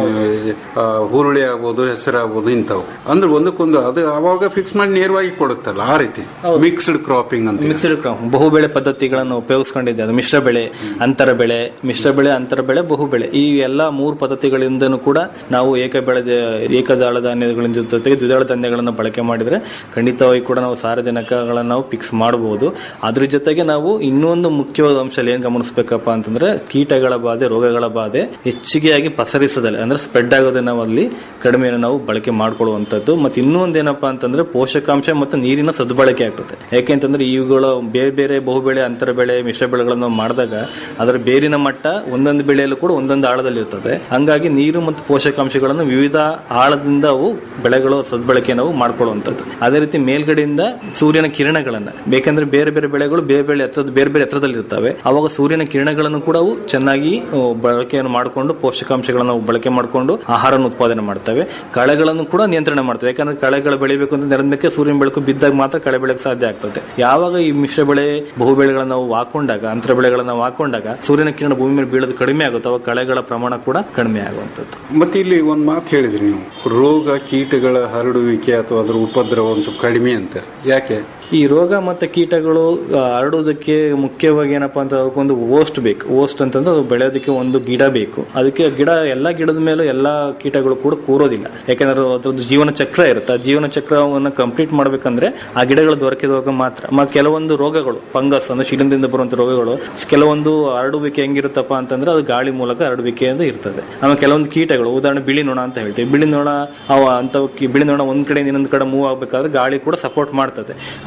ಆ, ಹುರುಳಿ ಆಗ್ಬೋದು ಹೆಸರು ಆಗ್ಬೋದು ಇಂಥವು ಅಂದ್ರೆ ಒಂದಕ್ಕೊಂದು ಅದು ಅವಾಗ ಫಿಕ್ಸ್ ಮಾಡಿ ನೇರವಾಗಿ ಕೊಡುತ್ತಲ್ಲ ಆ ರೀತಿ ಮಿಕ್ಸ್ಡ್ ಕ್ರಾಪಿಂಗ್ ಅಂತ ಮಿಕ್ಸ್ಡ್ ಕ್ರಾಪ್ ಬಹು ಬೆಳೆ ಪದ್ಧತಿಗಳನ್ನು ಉಪಯೋಗಿಸ್ಕೊಂಡಿದ್ದೆ ಅದು ಮಿಶ್ರ ಬೆಳೆ ಅಂತರ ಬೆಳೆ ಮಿಶ್ರ ಬೆಳೆ ಅಂತರ ಬೆಳೆ ಬಹು ಬೆಳೆ ಈ ಎಲ್ಲಾ ಮೂರು ಪದ್ಧತಿಗಳಿಂದನೂ ಕೂಡ ನಾವು ಏಕ ಬೆಳೆ ಏಕದಾಳ ಧಾನ್ಯಗಳ ಜೊತೆಗೆ ದ್ವಿದಳ ಧಾನ್ಯಗಳನ್ನು ಬಳಕೆ ಮಾಡಿದ್ರೆ ಖಂಡಿತವಾಗಿ ಕೂಡ ನಾವು ಸಾರಜನಕಗಳನ್ನು ನಾವು ಫಿಕ್ಸ್ ಮಾಡಬಹುದು ಅದ್ರ ಜೊತೆಗೆ ನಾವು ಇನ್ನೊಂದು ಮುಖ್ಯವಾದ ಅಂಶ ಏನ್ ಗಮನಿಸಬೇಕಪ್ಪ ಅಂತಂದ್ರೆ ಕೀಟಗಳ ಬಾಧೆ ರೋಗಗಳ ಬಾಧೆ ಹೆಚ್ಚಿಗೆಯಾಗಿ ಪಸರಿಸದಲ್ಲ ಅಂದ್ರೆ ಸ್ಪ್ರೆಡ್ ಆಗೋದನ್ನ ನಾವು ಅಲ್ಲಿ ಕಡಿಮೆಯನ್ನು ನಾವು ಬಳಕೆ ಮಾಡ್ಕೊಳ್ಳುವಂಥದ್ದು ಮತ್ತೆ ಇನ್ನೂ ಒಂದೇನಪ್ಪಾ ಅಂತಂದ್ರೆ ಪೋಷಕಾಂಶ ಮತ್ತು ನೀರಿನ ಸದ್ಬಳಕೆ ಆಗ್ತದೆ ಯಾಕೆಂತಂದ್ರೆ ಇವುಗಳು ಬೇರೆ ಬೇರೆ ಬಹುಬೆಳೆ ಅಂತರ ಬೆಳೆ ಮಿಶ್ರ ಬೆಳೆಗಳನ್ನು ನಾವು ಮಾಡಿದಾಗ ಅದರ ಬೇರಿನ ಮಟ್ಟ ಒಂದೊಂದು ಬೆಳೆಯಲ್ಲೂ ಕೂಡ ಒಂದೊಂದು ಆಳದಲ್ಲಿ ಇರ್ತದೆ ಹಂಗಾಗಿ ನೀರು ಮತ್ತು ಪೋಷಕಾಂಶಗಳನ್ನು ವಿವಿಧ ಆಳದಿಂದ ಅವು ಬೆಳೆಗಳು ಸದ್ಬಳಕೆ ನಾವು ಮಾಡ್ಕೊಳ್ಳುವಂಥದ್ದು ಅದೇ ರೀತಿ ಮೇಲ್ಗಡೆಯಿಂದ ಸೂರ್ಯನ ಕಿರಣಗಳನ್ನ ಬೇಕಂದ್ರೆ ಬೇರೆ ಬೇರೆ ಬೆಳೆಗಳು ಬೇರೆ ಬೇರೆ ಎತ್ತರದ ಬೇರೆ ಬೇರೆ ಎತ್ತರದಲ್ಲಿ ಇರ್ತವೆ ಅವಾಗ ಸೂರ್ಯನ ಕಿರಣಗಳನ್ನು ಕೂಡ ಅವು ಚೆನ್ನಾಗಿ ಆ, ಬಳಕೆಯನ್ನು ಮಾಡಿಕೊಂಡು ಪೋಷಕಾಂಶಗಳನ್ನು ಅವು ಬಳಕೆ ಮಾಡಿಕೊಂಡು ಆಹಾರವನ್ನು ಉತ್ಪಾದನೆ ಮಾಡ್ತವೆ ಕಳೆಗಳನ್ನು ಕೂಡ ನಿಯಂತ್ರಣ ಮಾಡ್ತವೆ ಯಾಕಂದ್ರೆ ಕಳೆಗಳು ಬೆಳಿಬೇಕು ಅಂತ ನೆಲದ ಮೇಲೆ ಸೂರ್ಯನ ಬೆಳಕು ಬಿದ್ದಾಗ ಮಾತ್ರ ಕಳೆ ಬೆಳೆಯಕ್ಕೆ ಸಾಧ್ಯ ಆಗ್ತದೆ ಯಾವಾಗ ಈ ಮಿಶ್ರ ಬೆಳೆ ಬಹು ಬೆಳೆಗಳನ್ನ ನಾವು ಹಾಕೊಂಡಾಗ ಅಂತರ ಬೆಳೆಗಳನ್ನ ನಾವು ಹಾಕೊಂಡಾಗ ಸೂರ್ಯನ ಕಿರಣ ಭೂಮಿ ಮೇಲೆ ಬೀಳೋದು ಕಡಿಮೆ ಆಗುತ್ತೆ ಅವಾಗ ಕಳೆಗಳ ಪ್ರಮಾಣ ಕೂಡ ಕಡಿಮೆ ಆಗುವಂಥದ್ದು ಮತ್ತೆ ಇಲ್ಲಿ ಒಂದ್ ಮಾತು ಹೇಳಿದ್ರಿ ನೀವು ರೋಗ ಕೀಟಗಳ ಹರಡುವಿಕೆ ಅಥವಾ ಅದರ ಉಪದ್ರವ ಒಂದ್ ಸ್ವಲ್ಪ ಕಡಿಮೆ ಅಂತ ಯಾಕೆ ಈ ರೋಗ ಮತ್ತೆ ಕೀಟಗಳು ಆ, ಹರಡೋದಕ್ಕೆ ಮುಖ್ಯವಾಗಿ ಏನಪ್ಪಾ ಅಂತ ಒಂದು ಓಸ್ಟ್ ಬೇಕು ಓಸ್ಟ್ ಅಂತಂದ್ರೆ ಅದು ಬೆಳೆಯೋದಕ್ಕೆ ಒಂದು ಗಿಡ ಬೇಕು ಅದಕ್ಕೆ ಗಿಡ ಎಲ್ಲಾ ಗಿಡದ ಮೇಲೆ ಎಲ್ಲಾ ಕೀಟಗಳು ಕೂಡ ಕೂರೋದಿಲ್ಲ ಯಾಕಂದ್ರೆ ಅದ್ರದ್ದು ಜೀವನ ಚಕ್ರ ಇರುತ್ತೆ ಆ ಜೀವನ ಚಕ್ರವನ್ನು ಕಂಪ್ಲೀಟ್ ಮಾಡ್ಬೇಕಂದ್ರೆ ಆ ಗಿಡಗಳು ದೊರಕಿದಾಗ ಮಾತ್ರ ಮತ್ತೆ ಕೆಲವೊಂದು ರೋಗಗಳು ಫಂಗಸ್ ಅಂದ್ರೆ ಶಿಲೀಂಧ್ರದಿಂದ ಬರುವಂತ ರೋಗಗಳು ಕೆಲವೊಂದು ಹರಡುವಿಕೆ ಹೆಂಗಿರುತ್ತಪ್ಪ ಅಂತಂದ್ರೆ ಅದು ಗಾಳಿ ಮೂಲಕ ಹರಡುವಿಕೆ ಅಂತ ಇರ್ತದೆ ಆಮೇಲೆ ಕೆಲವೊಂದು ಕೀಟಗಳು ಉದಾಹರಣೆ ಬಿಳಿ ನೊಣ ಅಂತ ಹೇಳ್ತೀವಿ ಬಿಳಿ ನೊಣ ಅವ ಅಂತ ಬಿಳಿ ನೊಣ ಒಂದ್ ಕಡೆ ಇನ್ನೊಂದ್ ಕಡೆ ಮೂವ್ ಆಗ್ಬೇಕಾದ್ರೆ ಗಾಳಿ ಕೂಡ ಸಪೋರ್ಟ್ ಮಾಡ್ತದೆ ಹಂಗಾಗಿ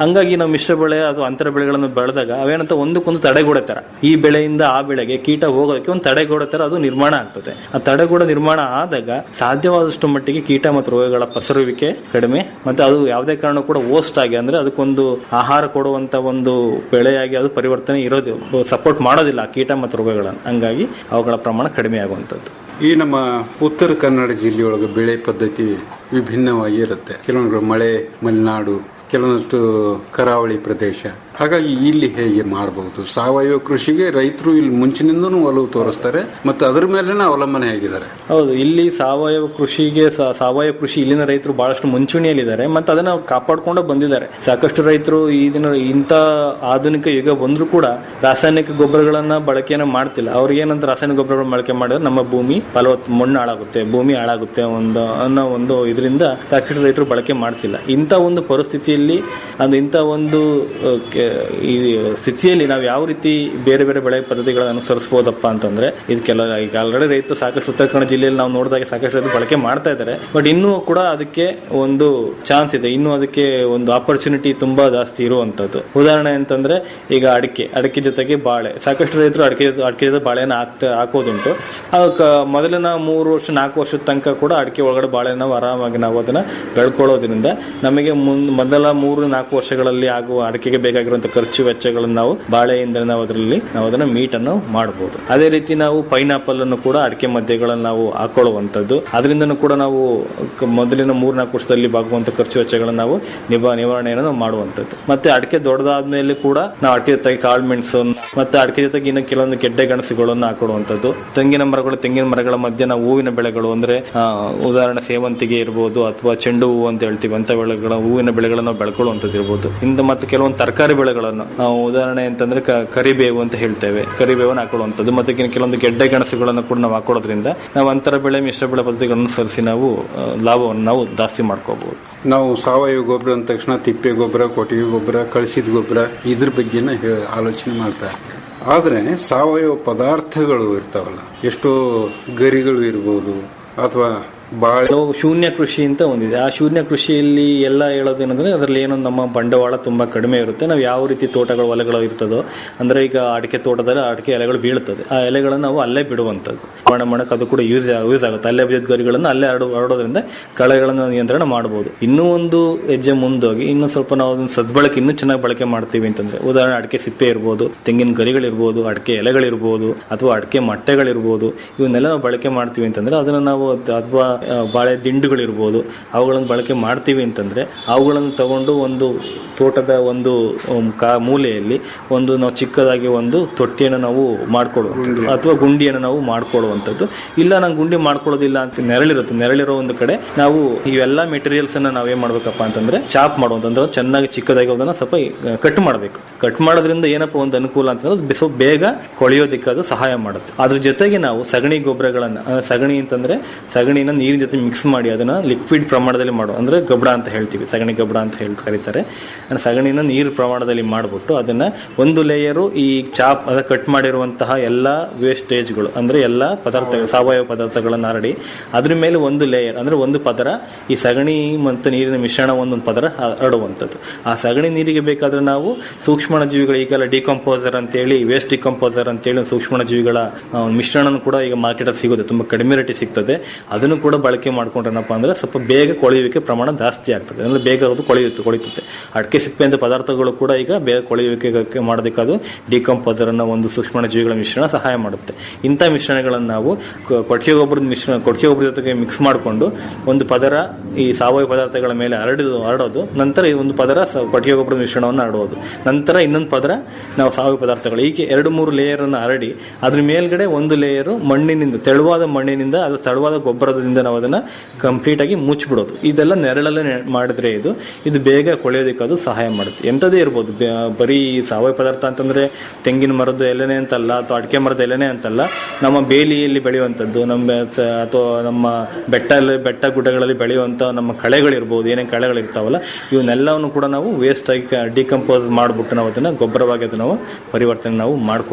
ಹಂಗಾಗಿ ನಾವು ಮಿಶ್ರ ಬೆಳೆ ಅಥವಾ ಅಂತರ ಬೆಳೆಗಳನ್ನು ಬೆಳೆದಾಗ ಅವೇನಂತ ಒಂದಕ್ಕೊಂದು ತಡೆಗೋಡೆ ತರ ಈ ಬೆಳೆಯಿಂದ ಆ ಬೆಳೆಗೆ ಕೀಟ ಹೋಗೋದಕ್ಕೆ ಒಂದು ತಡೆಗೋಡೆ ತರ ಅದು ನಿರ್ಮಾಣ ಆಗ್ತದೆ ಆ ತಡೆಗೋಡೆ ನಿರ್ಮಾಣ ಆದಾಗ ಸಾಧ್ಯವಾದಷ್ಟು ಮಟ್ಟಿಗೆ ಕೀಟ ಮತ್ತು ರೋಗಗಳ ಪಸರುವಿಕೆ ಕಡಿಮೆ ಮತ್ತೆ ಅದು ಯಾವುದೇ ಕಾರಣ ಕೂಡ ಓಸ್ಟ್ ಆಗಿ ಅಂದ್ರೆ ಅದಕ್ಕೊಂದು ಆಹಾರ ಕೊಡುವಂತ ಒಂದು ಬೆಳೆಯಾಗಿ ಅದು ಪರಿವರ್ತನೆ ಇರೋದು ಸಪೋರ್ಟ್ ಮಾಡೋದಿಲ್ಲ ಆ ಕೀಟ ಮತ್ತು ರೋಗಗಳನ್ನು ಹಂಗಾಗಿ ಅವುಗಳ ಪ್ರಮಾಣ ಕಡಿಮೆ ಆಗುವಂಥದ್ದು ಈ ನಮ್ಮ ಉತ್ತರ ಕನ್ನಡ ಜಿಲ್ಲೆಯೊಳಗೆ ಬೆಳೆ ಪದ್ಧತಿ ವಿಭಿನ್ನವಾಗಿ ಇರುತ್ತೆ ಕೆಲವೊಂದು ಮಳೆ ಮಲೆನಾಡು ಕೆಲವೊಂದಷ್ಟು ಕರಾವಳಿ ಪ್ರದೇಶ ಹಾಗಾಗಿ ಇಲ್ಲಿ ಹೇಗೆ ಮಾಡಬಹುದು ಸಾವಯವ ಕೃಷಿಗೆ ರೈತರು ಇಲ್ಲಿ ಮುಂಚಿನಿಂದನೂ ಒಲವು ತೋರಿಸ್ತಾರೆ ಮತ್ತು ಅದರ ಮೇಲೆನೇ ಅವಲಂಬನೆ ಆಗಿದ್ದಾರೆ ಹೌದು ಇಲ್ಲಿ ಸಾವಯವ ಕೃಷಿಗೆ ಸಾ- ಸಾವಯವ ಕೃಷಿ ಇಲ್ಲಿನ ರೈತರು ಬಹಳಷ್ಟು ಮುಂಚೂಣಿಯಲ್ಲಿದ್ದಾರೆ ಮತ್ತೆ ಅದನ್ನ ಕಾಪಾಡ್ಕೊಂಡು ಬಂದಿದ್ದಾರೆ ಸಾಕಷ್ಟು ರೈತರು ಈ ದಿನ ಇಂಥ ಆಧುನಿಕ ಯುಗ ಬಂದರೂ ಕೂಡ ರಾಸಾಯನಿಕ ಗೊಬ್ಬರಗಳನ್ನ ಬಳಕೆಯನ್ನ ಮಾಡ್ತಿಲ್ಲ ಅವ್ರಿಗೆ ಏನಂತ ರಾಸಾಯನಿಕ ಗೊಬ್ಬರಗಳ ಬಳಕೆ ಮಾಡಿದ್ರೆ ನಮ್ಮ ಭೂಮಿ ಫಲವತ್ ಮಣ್ಣು ಹಾಳಾಗುತ್ತೆ ಭೂಮಿ ಹಾಳಾಗುತ್ತೆ ಒಂದು ಅನ್ನೋ ಒಂದು ಇದರಿಂದ ಸಾಕಷ್ಟು ರೈತರು ಬಳಕೆ ಮಾಡ್ತಿಲ್ಲ ಇಂಥ ಒಂದು ಪರಿಸ್ಥಿತಿಯಲ್ಲಿ ಅದು ಇಂಥ ಒಂದು ಅಹ್, ಕೆ- ಈ ಸ್ಥಿತಿಯಲ್ಲಿ ನಾವು ಯಾವ ರೀತಿ ಬೇರೆ ಬೇರೆ ಬೆಳೆ ಪದ್ಧತಿಗಳನ್ನು ಅನುಸರಿಸಬಹುದಪ್ಪ ಅಂತಂದ್ರೆ ಇದು ಕೆಲ ಈಗ ಆಲ್ರೆಡಿ ರೈತರು ಸಾಕಷ್ಟು ಉತ್ತರ ಕನ್ನಡ ಜಿಲ್ಲೆಯಲ್ಲಿ ನಾವು ನೋಡಿದಾಗ ಸಾಕಷ್ಟು ರೈತರು ಬಳಕೆ ಮಾಡ್ತಾ ಇದ್ದಾರೆ ಬಟ್ ಇನ್ನೂ ಕೂಡ ಅದಕ್ಕೆ ಒಂದು ಚಾನ್ಸ್ ಇದೆ ಇನ್ನೂ ಅದಕ್ಕೆ ಒಂದು ಆಪರ್ಚುನಿಟಿ ತುಂಬಾ ಜಾಸ್ತಿ ಇರುವಂತದ್ದು ಉದಾಹರಣೆ ಅಂತಂದ್ರೆ ಈಗ ಅಡಿಕೆ ಅಡಿಕೆ ಜೊತೆಗೆ ಬಾಳೆ ಸಾಕಷ್ಟು ರೈತರು ಅಡಿಕೆ ಜೊತೆ- ಅಡಿಕೆ ಜೊತೆ ಬಾಳೆನ ಹಾಕ್ತಾ ಹಾಕೋದುಂಟು ಅದಕ್ಕೆ ಮೊದಲಿನ ಮೂರು ವರ್ಷ ನಾಲ್ಕು ವರ್ಷದ ತನಕ ಕೂಡ ಅಡಿಕೆ ಒಳಗಡೆ ಬಾಳೆ ನಾವು ಆರಾಮಾಗಿ ನಾವು ಅದನ್ನ ಬೆಳ್ಕೊಳ್ಳೋದ್ರಿಂದ ನಮಗೆ ಮುಂದ್ ಮೊದಲ ಮೂರು ನಾಲ್ಕು ವರ್ಷಗಳಲ್ಲಿ ಆಗುವ ಅಡಿಕೆಗೆ ಬೇಕಾಗಿರುವಂತ ಖರ್ಚು ವೆಚ್ಚಗಳನ್ನು ನಾವು ಬಾಳೆಯಿಂದ ನಾವು ಅದರಲ್ಲಿ ನಾವು ಅದನ್ನ ಮೀಟ್ ಅನ್ನು ಮಾಡಬಹುದು ಅದೇ ರೀತಿ ನಾವು ಪೈನಾಪಲ್ ಅನ್ನು ಕೂಡ ಅಡಿಕೆ ಮಧ್ಯಗಳನ್ನು ನಾವು ಹಾಕೊಳ್ಳುವಂತದ್ದು ಅದರಿಂದನೂ ಕೂಡ ನಾವು ಕ- ಮೊದಲಿನ ಮೂರ್ ನಾಲ್ಕು ವರ್ಷದಲ್ಲಿ ಬಾಗುವಂತ ಖರ್ಚು ವೆಚ್ಚಗಳನ್ನು ನಾವು ನಿಭಾ ನಿವಾರಣೆಯನ್ನು ನಾವು ಮಾಡುವಂತದ್ದು ಮತ್ತೆ ಅಡಿಕೆ ದೊಡ್ಡದಾದ್ಮೇಲೆ ಕೂಡ ನಾವು ಅಡಿಕೆ ಜೊತೆಗೆ ಕಾಳು ಮೆಣಸು ಮತ್ತೆ ಅಡಿಕೆ ಜೊತೆಗೆ ಇನ್ನು ಕೆಲವೊಂದು ಗೆಡ್ಡೆ ಗೆಣಸುಗಳನ್ನು ಹಾಕೊಡುವಂತದ್ದು ತೆಂಗಿನ ಮರಗಳು ತೆಂಗಿನ ಮರಗಳ ಮಧ್ಯೆ ನಾವು ಹೂವಿನ ಬೆಳೆಗಳು ಅಂದ್ರೆ ಆ, ಉದಾಹರಣೆ ಸೇವಂತಿಗೆ ಇರ್ಬೋದು ಅಥವಾ ಚೆಂಡು ಹೂವು ಅಂತ ಹೇಳ್ತೀವಿ ಅಂತ ಬೆಳೆಗಳ ಹೂವಿನ ಬೆಳೆಗಳನ್ನು ನಾವು ಬೆಳ್ಕೊಳ್ಳುವಂಥದ್ದು ಇರ್ಬೋದು ಇಂದ ಮತ್ತೆ ಕೆಲವೊಂದು ತರಕಾರಿ ಬೆಳೆಗಳನ್ನು ಆ, ಉದಾಹರಣೆ ಅಂತಂದ್ರೆ ಕ- ಕರಿಬೇವು ಅಂತ ಹೇಳ್ತೇವೆ ಕರಿಬೇವನ್ನು ಹಾಕೊಳ್ಳುವಂಥದ್ದು ಮತ್ತೆ ಇನ್ನು ಕೆಲವೊಂದು ಗೆಡ್ಡೆ ಗೆಣಸುಗಳನ್ನು ಕೂಡ ನಾವು ಹಾಕೊಳ್ಳೋದ್ರಿಂದ ನಾವು ಅಂತರ ಬೆಳೆ ಮಿಶ್ರ ಬೆಳೆ ಪದ್ಧತಿಗಳನ್ನು ಅನುಸರಿಸಿ ನಾವು ಆ, ಲಾಭವನ್ನು ನಾವು ಜಾಸ್ತಿ ಮಾಡ್ಕೋಬಹುದು ನಾವು ಸಾವಯವ ಗೊಬ್ಬರ ಅಂದ ತಕ್ಷಣ ತಿಪ್ಪೆ ಗೊಬ್ಬರ ಕೊಟ್ಟಿಗೆ ಗೊಬ್ಬರ ಕಳಿಸಿದ ಗೊಬ್ಬರ ಇದ್ರ ಬಗ್ಗೆನ ಹೇ- ಆಲೋಚನೆ ಮಾಡ್ತಾ ಇರ್ತೀವಿ ಆದರೆ ಸಾವಯವ ಪದಾರ್ಥಗಳು ಇರ್ತಾವಲ್ಲ ಎಷ್ಟೋ ಗರಿಗಳು ಇರ್ಬೋದು ಅಥವಾ ಬಾಳೆ ಕೆಲವು ಶೂನ್ಯ ಕೃಷಿ ಅಂತ ಒಂದಿದೆ ಆ ಶೂನ್ಯ ಕೃಷಿಯಲ್ಲಿ ಎಲ್ಲ ಹೇಳೋದೇನಂದ್ರೆ ಅದರಲ್ಲಿ ಏನೋ ನಮ್ಮ ಬಂಡವಾಳ ತುಂಬಾ ಕಡಿಮೆ ಇರುತ್ತೆ ನಾವು ಯಾವ ರೀತಿ ತೋಟಗಳು ಹೊಲಗಳು ಇರ್ತದೋ ಅಂದ್ರೆ ಈಗ ಅಡಿಕೆ ತೋಟದಲ್ಲಿ ಅಡಿಕೆ ಎಲೆಗಳು ಬೀಳ್ತದೆ ಆ ಎಲೆಗಳನ್ನು ನಾವು ಅಲ್ಲೇ ಬಿಡುವಂಥದ್ದು ಮಣ ಮಣಕ್ಕೆ ಅದು ಕೂಡ ಯೂಸ್ ಯೂಸ್ ಆಗುತ್ತೆ ಅಲ್ಲೇ ಬಿದ್ದ ಗರಿಗಳನ್ನು ಅಲ್ಲೇ ಹರಡು ಹರಡೋದ್ರಿಂದ ಕಳೆಗಳನ್ನು ನಿಯಂತ್ರಣ ಮಾಡಬಹುದು ಇನ್ನೂ ಒಂದು ಹೆಜ್ಜೆ ಮುಂದೋಗಿ ಇನ್ನೂ ಸ್ವಲ್ಪ ನಾವು ಅದನ್ನ ಸದ್ಬಳಕೆ ಇನ್ನೂ ಚೆನ್ನಾಗಿ ಬಳಕೆ ಮಾಡ್ತೀವಿ ಅಂತಂದ್ರೆ ಉದಾಹರಣೆ ಅಡಿಕೆ ಸಿಪ್ಪೆ ಇರ್ಬೋದು ತೆಂಗಿನ ಗರಿಗಳಿರ್ಬೋದು ಅಡಿಕೆ ಎಲೆಗಳಿರ್ಬೋದು ಅಥವಾ ಅಡಿಕೆ ಮೊಟ್ಟೆಗಳಿರ್ಬೋದು ಇವನ್ನೆಲ್ಲ ನಾವು ಬಳಕೆ ಮಾಡ್ತೀವಿ ಅಂತಂದ್ರೆ ಅದನ್ನ ನಾವು ಅದ್- ಅಥವಾ ಆ, ಬಾಳೆ ದಿಂಡುಗಳಿರ್ಬೋದು ಅವುಗಳನ್ನು ಬಳಕೆ ಮಾಡ್ತೀವಿ ಅಂತಂದ್ರೆ ಅವುಗಳನ್ನು ತಗೊಂಡು ಒಂದು ತೋಟದ ಒಂದು ಉಮ್, ಕಾ ಮೂಲೆಯಲ್ಲಿ ಒಂದು ನಾವು ಚಿಕ್ಕದಾಗಿ ಒಂದು ತೊಟ್ಟಿಯನ್ನು ನಾವು ಮಾಡ್ಕೊಳ್ಳುವಂಥದ್ದು ಅಥವಾ ಗುಂಡಿಯನ್ನು ನಾವು ಮಾಡ್ಕೊಳ್ಳುವಂಥದ್ದು ಇಲ್ಲ ನಾವು ಗುಂಡಿ ಮಾಡ್ಕೊಳ್ಳೋದಿಲ್ಲ ಅಂತ ನೆರಳಿರುತ್ತೆ ನೆರಳಿರೋ ಒಂದು ಕಡೆ ನಾವು ಇವೆಲ್ಲ ಮೆಟೀರಿಯಲ್ಸ್ ಅನ್ನ ನಾವೇನ್ ಮಾಡ್ಬೇಕಪ್ಪ ಅಂತಂದ್ರೆ ಚಾಪ್ ಮಾಡುವಂತಂದ್ರೆ ಚೆನ್ನಾಗಿ ಚಿಕ್ಕದಾಗಿ ಅದನ್ನ ಸ್ವಲ್ಪ ಕಟ್ ಮಾಡಬೇಕು ಕಟ್ ಮಾಡೋದ್ರಿಂದ ಏನಪ್ಪ ಒಂದು ಅನುಕೂಲ ಅಂತಂದ್ರೆ ಅದು ಸ್ವಲ್ಪ ಬೇಗ ಕೊಳೆಯೋದಕ್ಕೆ ಅದು ಸಹಾಯ ಮಾಡುತ್ತೆ ಅದ್ರ ಜೊತೆಗೆ ನಾವು ಸಗಣಿ ಗೊಬ್ಬರಗಳನ್ನ ಅಂದ್ರೆ ಸಗಣಿ ಅಂತಂದ್ರೆ ಸಗಣಿನ ನೀರಿನ ಜೊತೆ ಮಿಕ್ಸ್ ಮಾಡಿ ಅದನ್ನ ಲಿಕ್ವಿಡ್ ಪ್ರಮಾಣದಲ್ಲಿ ಮಾಡು ಅಂದ್ರೆ ಗೊಬ್ಬರ ಅಂತ ಹೇಳ್ತೀವಿ ಸಗಣಿ ಗೊಬ್ಬರ ಅಂತ ಹೇಳಿ ಕರೀತಾರೆ ಅಂದ್ರೆ ಸಗಣಿನ ನೀರು ಪ್ರಮಾಣದಲ್ಲಿ ಮಾಡಿಬಿಟ್ಟು ಅದನ್ನ ಒಂದು ಲೇಯರು ಈ ಚಾಪ್ ಅದ ಕಟ್ ಮಾಡಿರುವಂತಹ ಎಲ್ಲಾ ವೇಸ್ಟೇಜ್ಗಳು ಅಂದ್ರೆ ಎಲ್ಲಾ ಪದಾರ್ಥ ಸಾವಯವ ಪದಾರ್ಥಗಳನ್ನ ಹರಡಿ ಅದ್ರ ಮೇಲೆ ಒಂದು ಲೇಯರ್ ಅಂದ್ರೆ ಒಂದು ಪದರ ಈ ಸಗಣಿ ಮತ್ತು ನೀರಿನ ಮಿಶ್ರಣ ಒಂದೊಂದು ಪದರ ಹರಡುವಂಥದ್ದು ಆ ಸಗಣಿ ನೀರಿಗೆ ಬೇಕಾದ್ರೆ ನಾವು ಸೂಕ್ಷ್ಮ ಜೀವಿಗಳು ಈಗೆಲ್ಲ ಡಿಕಂಪೋಸರ್ ಅಂತೇಳಿ ವೇಸ್ಟ್ ಡಿಕಂಪೋಸರ್ ಅಂತೇಳಿ ಒಂದು ಸೂಕ್ಷ್ಮ ಜೀವಿಗಳ ಆ, ಮಿಶ್ರಣ ಕೂಡ ಈಗ ಮಾರ್ಕೆಟ್ ಸಿಗುತ್ತೆ ತುಂಬಾ ಕಡಿಮೆ ರೇಟಿಗೆ ಸಿಗ್ತದೆ ಅದನ್ನು ಕೂಡ ಬಳಕೆ ಮಾಡ್ಕೊಂಡ್ರೇನಪ್ಪ ಅಂದ್ರೆ ಸ್ವಲ್ಪ ಬೇಗ ಕೊಳೆಯುವಿಕೆ ಪ್ರಮಾಣ ಜಾಸ್ತಿ ಆಗ್ತದೆ ಅಂದ್ರೆ ಬೇಗ ಅದು ಕೊಳೆಯುತ್ತೆ ಕೊಳಿತುತ್ತೆ ಅಡಿಕೆ ಸಿಪ್ಪೆ ಅಂತ ಪದಾರ್ಥಗಳು ಕೂಡ ಈಗ ಬೇಗ ಕೊಳೆಯುವಿಕೆ ಮಾಡೋದಕ್ಕೆ ಅದು ಡಿಕಂಪೋಸರ್ ಅನ್ನೋ ಒಂದು ಸೂಕ್ಷ್ಮ ಜೀವಿಗಳ ಮಿಶ್ರಣ ಸಹಾಯ ಮಾಡುತ್ತೆ ಇಂಥ ಮಿಶ್ರಣಗಳನ್ನು ನಾವು ಕ- ಕೊಟ್ಟಿಗೆ ಗೊಬ್ಬರದ ಮಿಶ್ರಣ ಕೊಟ್ಟಿಗೆ ಗೊಬ್ಬರ ಜೊತೆಗೆ ಮಿಕ್ಸ್ ಮಾಡಿಕೊಂಡು ಒಂದು ಪದರ ಈ ಸಾವಯವ ಪದಾರ್ಥಗಳ ಮೇಲೆ ಹರಡಿದು ಹರಡೋದು ನಂತರ ಈ ಒಂದು ಪದರ ಸ- ಕೊಟ್ಟಿಗೆ ಗೊಬ್ಬರದ ಮಿಶ್ರಣವನ್ನು ಹರಡೋದು ನಂತರ ಇನ್ನೊಂದು ಪದರ ನಾವು ಸಾವಯವ ಪದಾರ್ಥಗಳು ಹೀಗೆ ಎರಡು ಮೂರು ಲೇಯರ್ ಅನ್ನು ಹರಡಿ ಅದ್ರ ಮೇಲ್ಗಡೆ ಒಂದು ಲೇಯರ್ ಮಣ್ಣಿನಿಂದ ತೆಳುವಾದ ಮಣ್ಣಿನಿಂದ ಅದು ತೆಳುವಾದ ಗೊಬ್ಬರದಿಂದ ನಾವು ಅದನ್ನ ಕಂಪ್ಲೀಟ್ ಆಗಿ ಮುಚ್ಚಿಬಿಡೋದು ಇದೆಲ್ಲ ನೆರಳಲ್ಲೇ ನೆ- ಮಾಡಿದ್ರೆ ಇದು ಇದು ಬೇಗ ಕೊಳೆಯೋದಕ್ಕೆ ಅದು ಸಹಾಯ ಮಾಡುತ್ತೆ ಎಂಥದೇ ಇರ್ಬೋದು ಬೆ- ಬರೀ ಸಾವಯವ ಪದಾರ್ಥ ಅಂತಂದ್ರೆ ತೆಂಗಿನ ಮರದ ಎಲೆನೆ ಅಂತಲ್ಲ ಅಥವಾ ಅಡಿಕೆ ಮರದ ಎಲೆನೆ ಅಂತಲ್ಲ ನಮ್ಮ ಬೇಲಿಯಲ್ಲಿ ಬೆಳೆಯುವಂಥದ್ದು ನಮ್ಮ ಸ- ಅಥವಾ ನಮ್ಮ ಬೆಟ್ಟ ಬೆಟ್ಟ ಗುಡ್ಡಗಳಲ್ಲಿ ಬೆಳೆಯುವಂಥ ನಮ್ಮ ಕಳೆಗಳಿರ್ಬೋದು ಏನೇನು ಕಳೆಗಳಿರ್ತಾವಲ್ಲ ಇವನ್ನೆಲ್ಲವನ್ನು ಕೂಡ ನಾವು ವೇಸ್ಟ್ ಆಗಿ ಡಿಕಂಪೋಸ್ ಮಾಡಿಬಿಟ್ಟು ನಾವು ಅದನ್ನ ಗೊಬ್ಬರವಾಗಿ ಅದನ್ನ ನಾವು ಪರಿವರ್ತನೆ ನಾವು ಮಾಡ್ಕೊಡುವಂಥ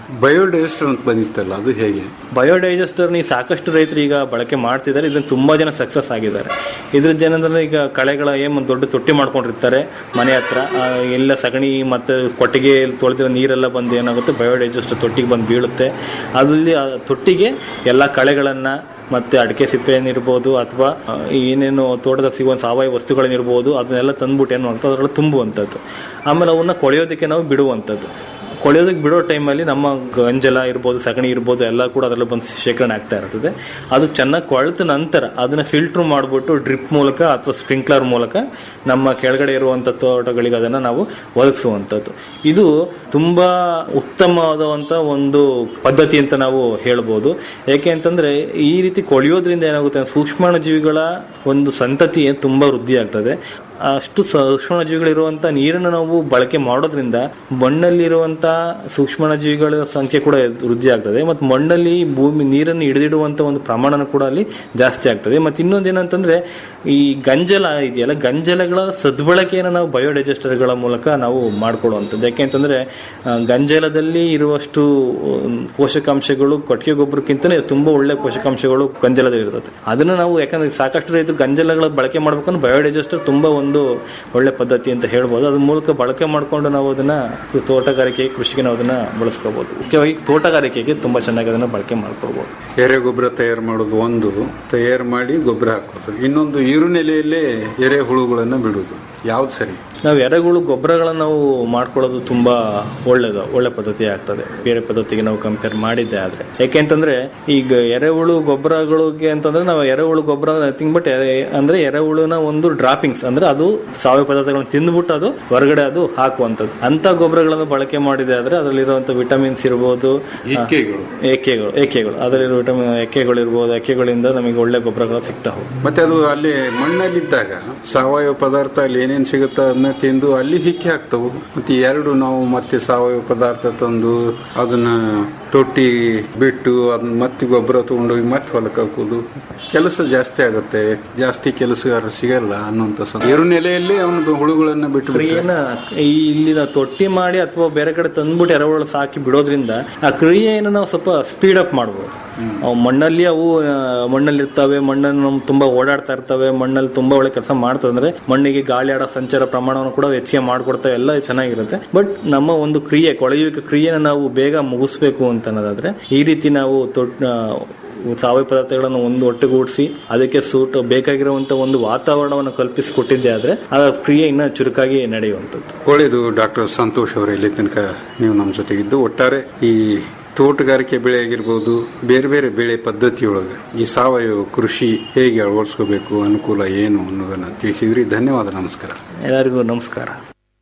ಬಯೋಡೈಜೆಸ್ಟರ್ ಅಂತ ಬಂದಿತ್ತಲ್ಲ ಅದು ಹೇಗೆ ಬಯೋಡೈಜೆಸ್ಟರ್ ನೀ ಸಾಕಷ್ಟು ರೈತರು ಈಗ ಬಳಕೆ ಮಾಡ್ತಿದ್ದಾರೆ ಇದನ್ನ ತುಂಬಾ ಜನ ಸಕ್ಸಸ್ ಆಗಿದ್ದಾರೆ ಇದ್ರ ಜನದ್ರೆ ಈಗ ಕಳೆಗಳ ಏನ್ ಒಂದ್ ದೊಡ್ಡ ತೊಟ್ಟಿ ಮಾಡ್ಕೊಂಡಿರ್ತಾರೆ ಮನೆ ಹತ್ರ ಆ, ಎಲ್ಲ ಸಗಣಿ ಮತ್ತೆ ಕೊಟ್ಟಿಗೆ ತೊಳೆದಿರೋ ನೀರೆಲ್ಲ ಬಂದು ಏನಾಗುತ್ತೆ ಬಯೋಡೈಜೆಸ್ಟರ್ ತೊಟ್ಟಿಗೆ ಬಂದು ಬೀಳುತ್ತೆ ಅದಲ್ಲಿ ಆ ತೊಟ್ಟಿಗೆ ಎಲ್ಲ ಕಳೆಗಳನ್ನ ಮತ್ತೆ ಅಡಿಕೆ ಸಿಪ್ಪೆಯನ್ನಿರ್ಬೋದು ಅಥವಾ ಆ, ಏನೇನು ತೋಟದಾಗ ಸಿಗುವಂಥ ಸಾವಯವ ವಸ್ತುಗಳನ್ನಿರ್ಬೋದು ಅದನ್ನೆಲ್ಲ ತಂದ್ಬಿಟ್ಟು ಏನು ಮಾಡ್ತಾರೆ ಅದರೊಳಗೆ ತುಂಬುವಂಥದ್ದು ಆಮೇಲೆ ಅವನ್ನ ಕೊಳೆಯೋದಕ್ಕೆ ನಾವು ಬಿಡುವಂಥದ್ದು ಕೊಳೆಯೋದಕ್ಕೆ ಬಿಡೋ ಟೈಮಲ್ಲಿ ನಮ್ಮ ಗಂಜಲ ಇರ್ಬೋದು ಸಗಣಿ ಇರ್ಬೋದು ಎಲ್ಲ ಕೂಡ ಅದರಲ್ಲಿ ಬಂದು ಶೇಖರಣೆ ಆಗ್ತಾ ಇರ್ತದೆ ಅದು ಚೆನ್ನಾಗಿ ಕೊಳೆತ ನಂತರ ಅದನ್ನ ಫಿಲ್ಟರ್ ಮಾಡಿಬಿಟ್ಟು ಡ್ರಿಪ್ ಮೂಲಕ ಅಥವಾ ಸ್ಪ್ರಿಂಕ್ಲರ್ ಮೂಲಕ ನಮ್ಮ ಕೆಳಗಡೆ ಇರುವಂಥ ತೋಟಗಳಿಗೆ ಅದನ್ನು ನಾವು ಒದಗಿಸುವಂಥದ್ದು ಇದು ತುಂಬ ಉತ್ತಮವಾದಂಥ ಒಂದು ಪದ್ಧತಿ ಅಂತ ನಾವು ಹೇಳ್ಬೋದು ಯಾಕೆ ಅಂತಂದ್ರೆ ಈ ರೀತಿ ಕೊಳೆಯೋದ್ರಿಂದ ಏನಾಗುತ್ತೆ ಸೂಕ್ಷ್ಮಾಣು ಜೀವಿಗಳ ಒಂದು ಸಂತತಿ ತುಂಬ ವೃದ್ಧಿ ಆಗ್ತದೆ ಅಷ್ಟು ಸೂಕ್ಷ್ಮಜೀವಿಗಳಿರುವಂತ ನೀರನ್ನು ನಾವು ಬಳಕೆ ಮಾಡೋದ್ರಿಂದ ಮಣ್ಣಲ್ಲಿರುವಂತ ಸೂಕ್ಷ್ಮಜೀವಿಗಳ ಸಂಖ್ಯೆ ಕೂಡ ವೃದ್ಧಿ ಆಗ್ತದೆ ಮತ್ತು ಮಣ್ಣಲ್ಲಿ ಭೂಮಿ ನೀರನ್ನು ಹಿಡಿದಿಡುವಂತ ಒಂದು ಪ್ರಮಾಣ ಕೂಡ ಅಲ್ಲಿ ಜಾಸ್ತಿ ಆಗ್ತದೆ ಮತ್ತು ಇನ್ನೊಂದೇನಂತಂದ್ರೆ ಈ ಗಂಜಲ ಇದೆಯಲ್ಲ ಗಂಜಲಗಳ ಸದ್ಬಳಕೆಯನ್ನು ನಾವು ಬಯೋಡೈಜೆಸ್ಟರ್ಗಳ ಮೂಲಕ ನಾವು ಮಾಡ್ಕೊಳ್ಳುವಂಥದ್ದು ಯಾಕೆಂತಂದ್ರೆ ಆ, ಗಂಜಲದಲ್ಲಿ ಇರುವಷ್ಟು ಉಮ್, ಪೋಷಕಾಂಶಗಳು ಕೊಟ್ಟಿಗೆ ಗೊಬ್ಬರಕ್ಕಿಂತಲೇ ತುಂಬಾ ಒಳ್ಳೆ ಪೋಷಕಾಂಶಗಳು ಗಂಜಲದಲ್ಲಿ ಇರ್ತದೆ ಅದನ್ನು ನಾವು ಯಾಕಂದ್ರೆ ಸಾಕಷ್ಟು ರೈತರು ಗಂಜಲಗಳ ಬಳಕೆ ಮಾಡ್ಬೇಕಂದ್ರೆ ಬಯೋಡೈಜೆಸ್ಟರ್ ತುಂಬಾ ಒಂದು ಒಳ್ಳೆ ಪದ್ಧತಿ ಅಂತ ಹೇಳ್ಬೋದು ಅದ್ರ ಮೂಲಕ ಬಳಕೆ ಮಾಡ್ಕೊಂಡು ನಾವು ಅದನ್ನ ತೋಟಗಾರಿಕೆ ಕೃಷಿಗೆ ನಾವು ಅದನ್ನ ಬಳಸ್ಕೋಬಹುದು ಮುಖ್ಯವಾಗಿ ತೋಟಗಾರಿಕೆಗೆ ತುಂಬಾ ಚೆನ್ನಾಗಿ ಅದನ್ನ ಬಳಕೆ ಮಾಡ್ಕೋಬಹುದು ಎರೆ ಗೊಬ್ಬರ ತಯಾರು ಮಾಡೋದು ಒಂದು ತಯಾರು ಮಾಡಿ ಗೊಬ್ಬರ ಹಾಕೋದು ಇನ್ನೊಂದು ಈರುನೆಲೆಯಲ್ಲೇ ಎರೆಹುಳುಗಳನ್ನು ಬಿಡುವುದು ಯಾವ್ದು ಸರಿ ನಾವು ಎರೆಹುಳು ಗೊಬ್ಬರಗಳನ್ನ ನಾವು ಮಾಡ್ಕೊಳ್ಳೋದು ತುಂಬಾ ಒಳ್ಳೇದು ಒಳ್ಳೆ ಪದ್ಧತಿ ಆಗ್ತದೆ ಬೇರೆ ಪದ್ಧತಿಗೆ ನಾವು ಕಂಪೇರ್ ಮಾಡಿದ್ದೆ ಆದ್ರೆ ಯಾಕೆಂತಂದ್ರೆ ಈಗ ಎರೆಹುಳು ಗೊಬ್ಬರಗಳಿಗೆ ಅಂತಂದ್ರೆ ನಾವು ಎರೆಹುಳು ಗೊಬ್ಬರ ನಥಿಂಗ್ ಬಟ್ ಅಂದ್ರೆ ಎರೆಹುಳುನ ಒಂದು ಡ್ರಾಪಿಂಗ್ಸ್ ಅಂದ್ರೆ ಅದು ಸಾವಯವ ಪದಾರ್ಥಗಳನ್ನ ತಿಂದ್ಬಿಟ್ಟು ಅದು ಹೊರಗಡೆ ಅದು ಹಾಕುವಂಥದ್ದು ಅಂತ ಗೊಬ್ಬರಗಳನ್ನು ಬಳಕೆ ಮಾಡಿದೆ ಆದ್ರೆ ಅದರಲ್ಲಿರುವಂತ ವಿಟಮಿನ್ಸ್ ಇರ್ಬೋದು ಎಕ್ಕೆಗಳು. ಎಕ್ಕೆಗಳು ಎಕ್ಕೆಗಳು ಅದರಲ್ಲಿರೋ ವಿಟಮಿನ್ ಎಕ್ಕೆಗಳು ಇರ್ಬೋದು ಎಕ್ಕೆಗಳಿಂದ ನಮಗೆ ಒಳ್ಳೆ ಗೊಬ್ಬರಗಳು ಸಿಗ್ತಾ ಹೋಗುತ್ತೆ ಮತ್ತೆ ಅದು ಅಲ್ಲಿ ಮಣ್ಣಲ್ಲಿದ್ದಾಗ ಸಾವಯವ ಪದಾರ್ಥ ಅಲ್ಲಿ ಏನೇನು ಸಿಗುತ್ತೋ ಅದನ್ನ ತಿಂದು ಅಲ್ಲಿ ಹಿಕ್ಕಿ ಹಾಕ್ತವು ಮತ್ತೆ ಎರಡು ನಾವು ಮತ್ತೆ ಸಾವಯವ ಪದಾರ್ಥ ತಂದು ಅದನ್ನ ತೊಟ್ಟಿ ಬಿಟ್ಟು ಅದನ್ನ ಮತ್ತೆ ಗೊಬ್ಬರ ತಗೊಂಡೋಗಿ ಮತ್ತೆ ಹೊಲಕ್ಕೆ ಹಾಕೋದು ಕೆಲಸ ಜಾಸ್ತಿ ಆಗುತ್ತೆ ಜಾಸ್ತಿ ಕೆಲಸಗಾರ ಸಿಗಲ್ಲ ಅನ್ನುವಂಥ ಏರು ನೆಲೆಯಲ್ಲಿ ಅವನ ಹುಳುಗಳನ್ನ ಬಿಟ್ಟು ಬಿಟ್ರೆ ಕ್ರಿಯೆನ ಈ ಇಲ್ಲಿ ನಾವು ತೊಟ್ಟಿ ಮಾಡಿ ಅಥವಾ ಬೇರೆ ಕಡೆ ತಂದ್ಬಿಟ್ಟು ಎರೆಹುಳು ಸಾಕಿ ಬಿಡೋದ್ರಿಂದ ಆ ಕ್ರಿಯೆಯನ್ನು ನಾವು ಸ್ವಲ್ಪ ಸ್ಪೀಡ್ ಅಪ್ ಮಾಡ್ಬೋದು ಅವು ಮಣ್ಣಲ್ಲಿ ಅವು ಆ, ಮಣ್ಣಲ್ಲಿ ಇರ್ತವೆ ಮಣ್ಣನ್ನು ನಮ್ ತುಂಬಾ ಓಡಾಡ್ತಾ ಇರ್ತವೆ ಮಣ್ಣಲ್ಲಿ ತುಂಬಾ ಒಳ್ಳೆ ಕೆಲಸ ಮಾಡ್ತದೆ ಅಂದ್ರೆ ಮಣ್ಣಿಗೆ ಗಾಳಿ ಆಡೋ ಸಂಚಾರ ಪ್ರಮಾಣವನ್ನು ಕೂಡ ಹೆಚ್ಚಿಗೆ ಮಾಡ್ಕೊಡ್ತವೆ ಎಲ್ಲ ಚೆನ್ನಾಗಿರುತ್ತೆ ಬಟ್ ನಮ್ಮ ಒಂದು ಕ್ರಿಯೆ ಕೊಳೆಯುವಿಕೆ ಕ್ರಿಯೆನ ನಾವು ಬೇಗ ಮುಗಿಸ್ಬೇಕು ಅಂತ ಅನ್ನೋದಾದ್ರೆ ಈ ರೀತಿ ನಾವು ತೊಟ್ ಆ, ಸಾವಯವ ಪದಾರ್ಥಗಳನ್ನು ಒಂದು ಒಟ್ಟುಗೂಡಿಸಿ ಅದಕ್ಕೆ ಸೂಟ್ ಬೇಕಾಗಿರುವಂತ ಒಂದು ವಾತಾವರಣವನ್ನು ಕಲ್ಪಿಸಿಕೊಟ್ಟಿದ್ದೆ ಆದ್ರೆ ಆ ಕ್ರಿಯೆ ಇನ್ನ ಚುರುಕಾಗಿ ನಡೆಯುವಂಥದ್ದು ಒಳ್ಳೆಯದು ಡಾಕ್ಟರ್ ಸಂತೋಷ್ ಅವರೇ ಇಲ್ಲಿ ತನಕ ನೀವು ನಮ್ಮ ಜೊತೆಗಿದ್ದು ಒಟ್ಟಾರೆ ಈ ತೋಟಗಾರಿಕೆ ಬೆಳೆ ಆಗಿರ್ಬೋದು ಬೇರೆ ಬೇರೆ ಬೆಳೆ ಪದ್ಧತಿಯೊಳಗೆ ಈ ಸಾವಯವ ಕೃಷಿ ಹೇಗೆ ಅಳವಡಿಸ್ಕೋಬೇಕು ಅನುಕೂಲ ಏನು ಅನ್ನೋದನ್ನ ತಿಳಿಸಿದ್ರಿ ಧನ್ಯವಾದ ನಮಸ್ಕಾರ ಎಲ್ಲರಿಗೂ ನಮಸ್ಕಾರ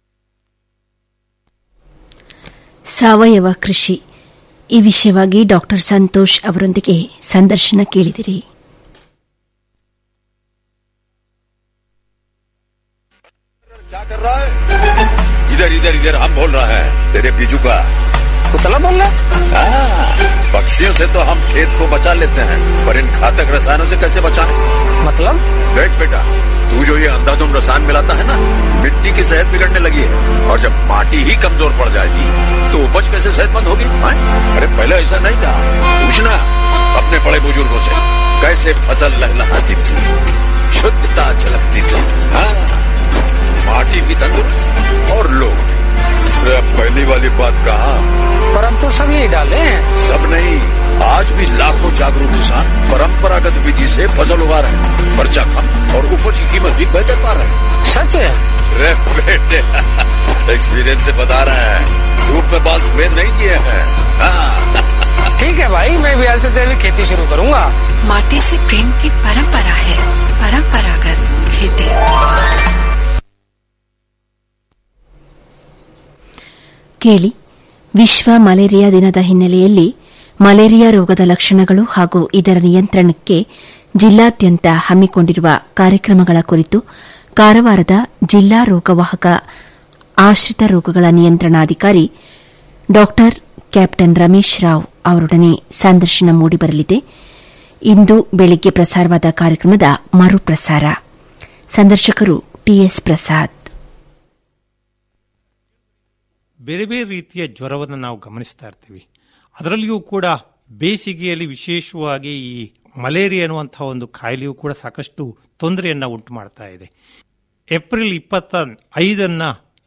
ಸಾವಯವ ಕೃಷಿ ಈ ವಿಷಯವಾಗಿ ಡಾಕ್ಟರ್ ಸಂತೋಷ್ ಅವರೊಂದಿಗೆ ಸಂದರ್ಶನ ಕೇಳಿದಿರಿ क्या कर रहा है इधर इधर इधर हम बोल रहा है तेरे बीजू का कुतला बोल रहा हाँ, पक्षियों से तो हम खेत को बचा लेते हैं पर इन घातक रसायनों से कैसे बचाएं? मतलब देख बेटा तू जो ये अंधाधुंध रसायन मिलाता है ना मिट्टी की सेहत बिगड़ने लगी है और जब माटी ही कमजोर पड़ जाएगी तो उपज कैसे सेहतमंद होगी हाँ? अरे पहले ऐसा नहीं था पूछना अपने बड़े बुजुर्गों से कैसे फसल लहलहाती थी शुद्धता झलकती थी हाँ माटी भी तंदुरुस्त और लोग भी। अरे पहली वाली बात कहा पर हम तो सब यही डाले हैं सब नहीं आज भी लाखों जागरूक किसान परंपरागत विधि से फसल उगा रहे हैं खर्चा कम और उपज की कीमत भी बेहतर पा रहे हैं सच है रे बेटे एक्सपीरियंस से बता रहे हैं धूप में बाल सफेद नहीं किए हैं हाँ, ठीक है भाई मैं भी आज से तेरी खेती शुरू करूंगा माटी से प्रेम की परंपरा है परंपरागत खेती ಕೇಳಿ ವಿಶ್ವ ಮಲೇರಿಯಾ ದಿನದ ಹಿನ್ನೆಲೆಯಲ್ಲಿ ಮಲೇರಿಯಾ ರೋಗದ ಲಕ್ಷಣಗಳು ಹಾಗೂ ಇದರ ನಿಯಂತ್ರಣಕ್ಕೆ ಜಿಲ್ಲಾದ್ಯಂತ ಹಮ್ಮಿಕೊಂಡಿರುವ ಕಾರ್ಯಕ್ರಮಗಳ ಕುರಿತು ಕಾರವಾರದ ಜಿಲ್ಲಾ ರೋಗವಾಹಕ ಆಶ್ರಿತ ರೋಗಗಳ ನಿಯಂತ್ರಣಾಧಿಕಾರಿ ಡಾ ಕ್ಯಾಪ್ಟನ್ ರಮೇಶ್ ರಾವ್ ಅವರೊಡನೆ ಸಂದರ್ಶನ ಮೂಡಿಬರಲಿದೆ ಇಂದು ಬೆಳಿಗ್ಗೆ ಪ್ರಸಾರವಾದ ಕಾರ್ಯಕ್ರಮದ ಮರುಪ್ರಸಾರ ಸಂದರ್ಶಕರು ಟಿಎಸ್ ಪ್ರಸಾದ್ ಬೇರೆ ಬೇರೆ ರೀತಿಯ ಜ್ವರವನ್ನು ನಾವು ಗಮನಿಸ್ತಾ ಇರ್ತೀವಿ ಅದರಲ್ಲಿಯೂ ಕೂಡ ಬೇಸಿಗೆಯಲ್ಲಿ ವಿಶೇಷವಾಗಿ ಈ ಮಲೇರಿಯಾ ಅನ್ನುವಂತಹ ಒಂದು ಕಾಯಿಲೆಯೂ ಕೂಡ ಸಾಕಷ್ಟು ತೊಂದರೆಯನ್ನು ಉಂಟು ಮಾಡ್ತಾ ಇದೆ ಏಪ್ರಿಲ್ ಇಪ್ಪತ್ತ ಐದನ್ನ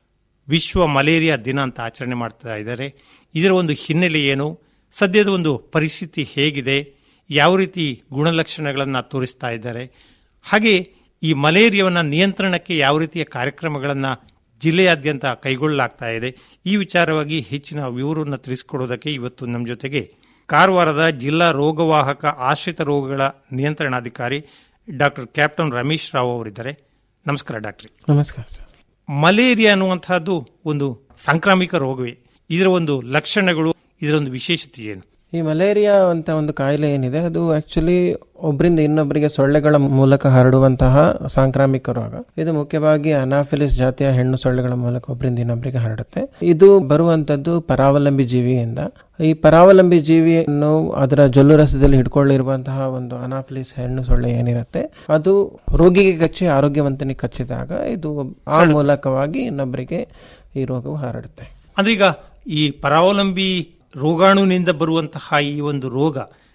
ವಿಶ್ವ ಮಲೇರಿಯಾ ದಿನ ಅಂತ ಆಚರಣೆ ಮಾಡ್ತಾ ಇದ್ದಾರೆ ಇದರ ಒಂದು ಹಿನ್ನೆಲೆ ಏನು ಸದ್ಯದ ಒಂದು ಪರಿಸ್ಥಿತಿ ಹೇಗಿದೆ ಯಾವ ರೀತಿ ಗುಣಲಕ್ಷಣಗಳನ್ನು ತೋರಿಸ್ತಾ ಇದ್ದಾರೆ ಹಾಗೆ ಈ ಮಲೇರಿಯಾವನ್ನು ನಿಯಂತ್ರಣಕ್ಕೆ ಯಾವ ರೀತಿಯ ಕಾರ್ಯಕ್ರಮಗಳನ್ನು ಜಿಲ್ಲೆಯಾದ್ಯಂತ ಕೈಗೊಳ್ಳಲಾಗ್ತಾ ಇದೆ ಈ ವಿಚಾರವಾಗಿ ಹೆಚ್ಚಿನ ವಿವರವನ್ನು ತಿಳಿಸಿಕೊಡೋದಕ್ಕೆ ಇವತ್ತು ನಮ್ಮ ಜೊತೆಗೆ ಕಾರವಾರದ ಜಿಲ್ಲಾ ರೋಗವಾಹಕ ಆಶ್ರಿತ ರೋಗಗಳ ನಿಯಂತ್ರಣಾಧಿಕಾರಿ ಡಾಕ್ಟರ್ ಕ್ಯಾಪ್ಟನ್ ರಮೇಶ್ ರಾವ್ ಅವರಿದ್ದಾರೆ ನಮಸ್ಕಾರ ಡಾಕ್ಟ್ರಿ ನಮಸ್ಕಾರ ಸರ್ ಮಲೇರಿಯಾ ಅನ್ನುವಂತಹದ್ದು ಒಂದು ಸಾಂಕ್ರಾಮಿಕ ರೋಗವೇ ಇದರ ಒಂದು ಲಕ್ಷಣಗಳು ಇದರ ಒಂದು ವಿಶೇಷತೆ ಏನು ಈ ಮಲೇರಿಯಾ ಅಂತ ಒಂದು ಕಾಯಿಲೆ ಏನಿದೆ ಅದು ಆಕ್ಚುಲಿ ಒಬ್ಬರಿಂದ ಇನ್ನೊಬ್ಬರಿಗೆ ಸೊಳ್ಳೆಗಳ ಮೂಲಕ ಹರಡುವಂತಹ ಸಾಂಕ್ರಾಮಿಕ ರೋಗ ಇದು ಮುಖ್ಯವಾಗಿ ಅನಾಫಿಲಿಸ್ ಜಾತಿಯ ಹೆಣ್ಣು ಸೊಳ್ಳೆಗಳ ಮೂಲಕ ಒಬ್ಬರಿಂದ ಇನ್ನೊಬ್ಬರಿಗೆ ಹರಡುತ್ತೆ ಇದು ಬರುವಂತದ್ದು ಪರಾವಲಂಬಿ ಜೀವಿಯಿಂದ ಈ ಪರಾವಲಂಬಿ ಜೀವಿಯನ್ನು ಅದರ ಜೊಲ್ಲು ರಸದಲ್ಲಿ ಹಿಡ್ಕೊಳ್ಳಿರುವಂತಹ ಒಂದು ಅನಾಫಿಲಿಸ್ ಹೆಣ್ಣು ಸೊಳ್ಳೆ ಏನಿರುತ್ತೆ ಅದು ರೋಗಿಗೆ ಕಚ್ಚಿ ಆರೋಗ್ಯವಂತನಿಗೆ ಕಚ್ಚಿದಾಗ ಇದು ಆ ಮೂಲಕವಾಗಿ ಇನ್ನೊಬ್ಬರಿಗೆ ಈ ರೋಗವು ಹರಡುತ್ತೆ ಅಂದ್ರೆ ಈಗ ಈ ಪರಾವಲಂಬಿ ರೋಗಾಣುವಿನಿಂದ ಬರುವಂತಹ ಈ ಒಂದು ರೋಗ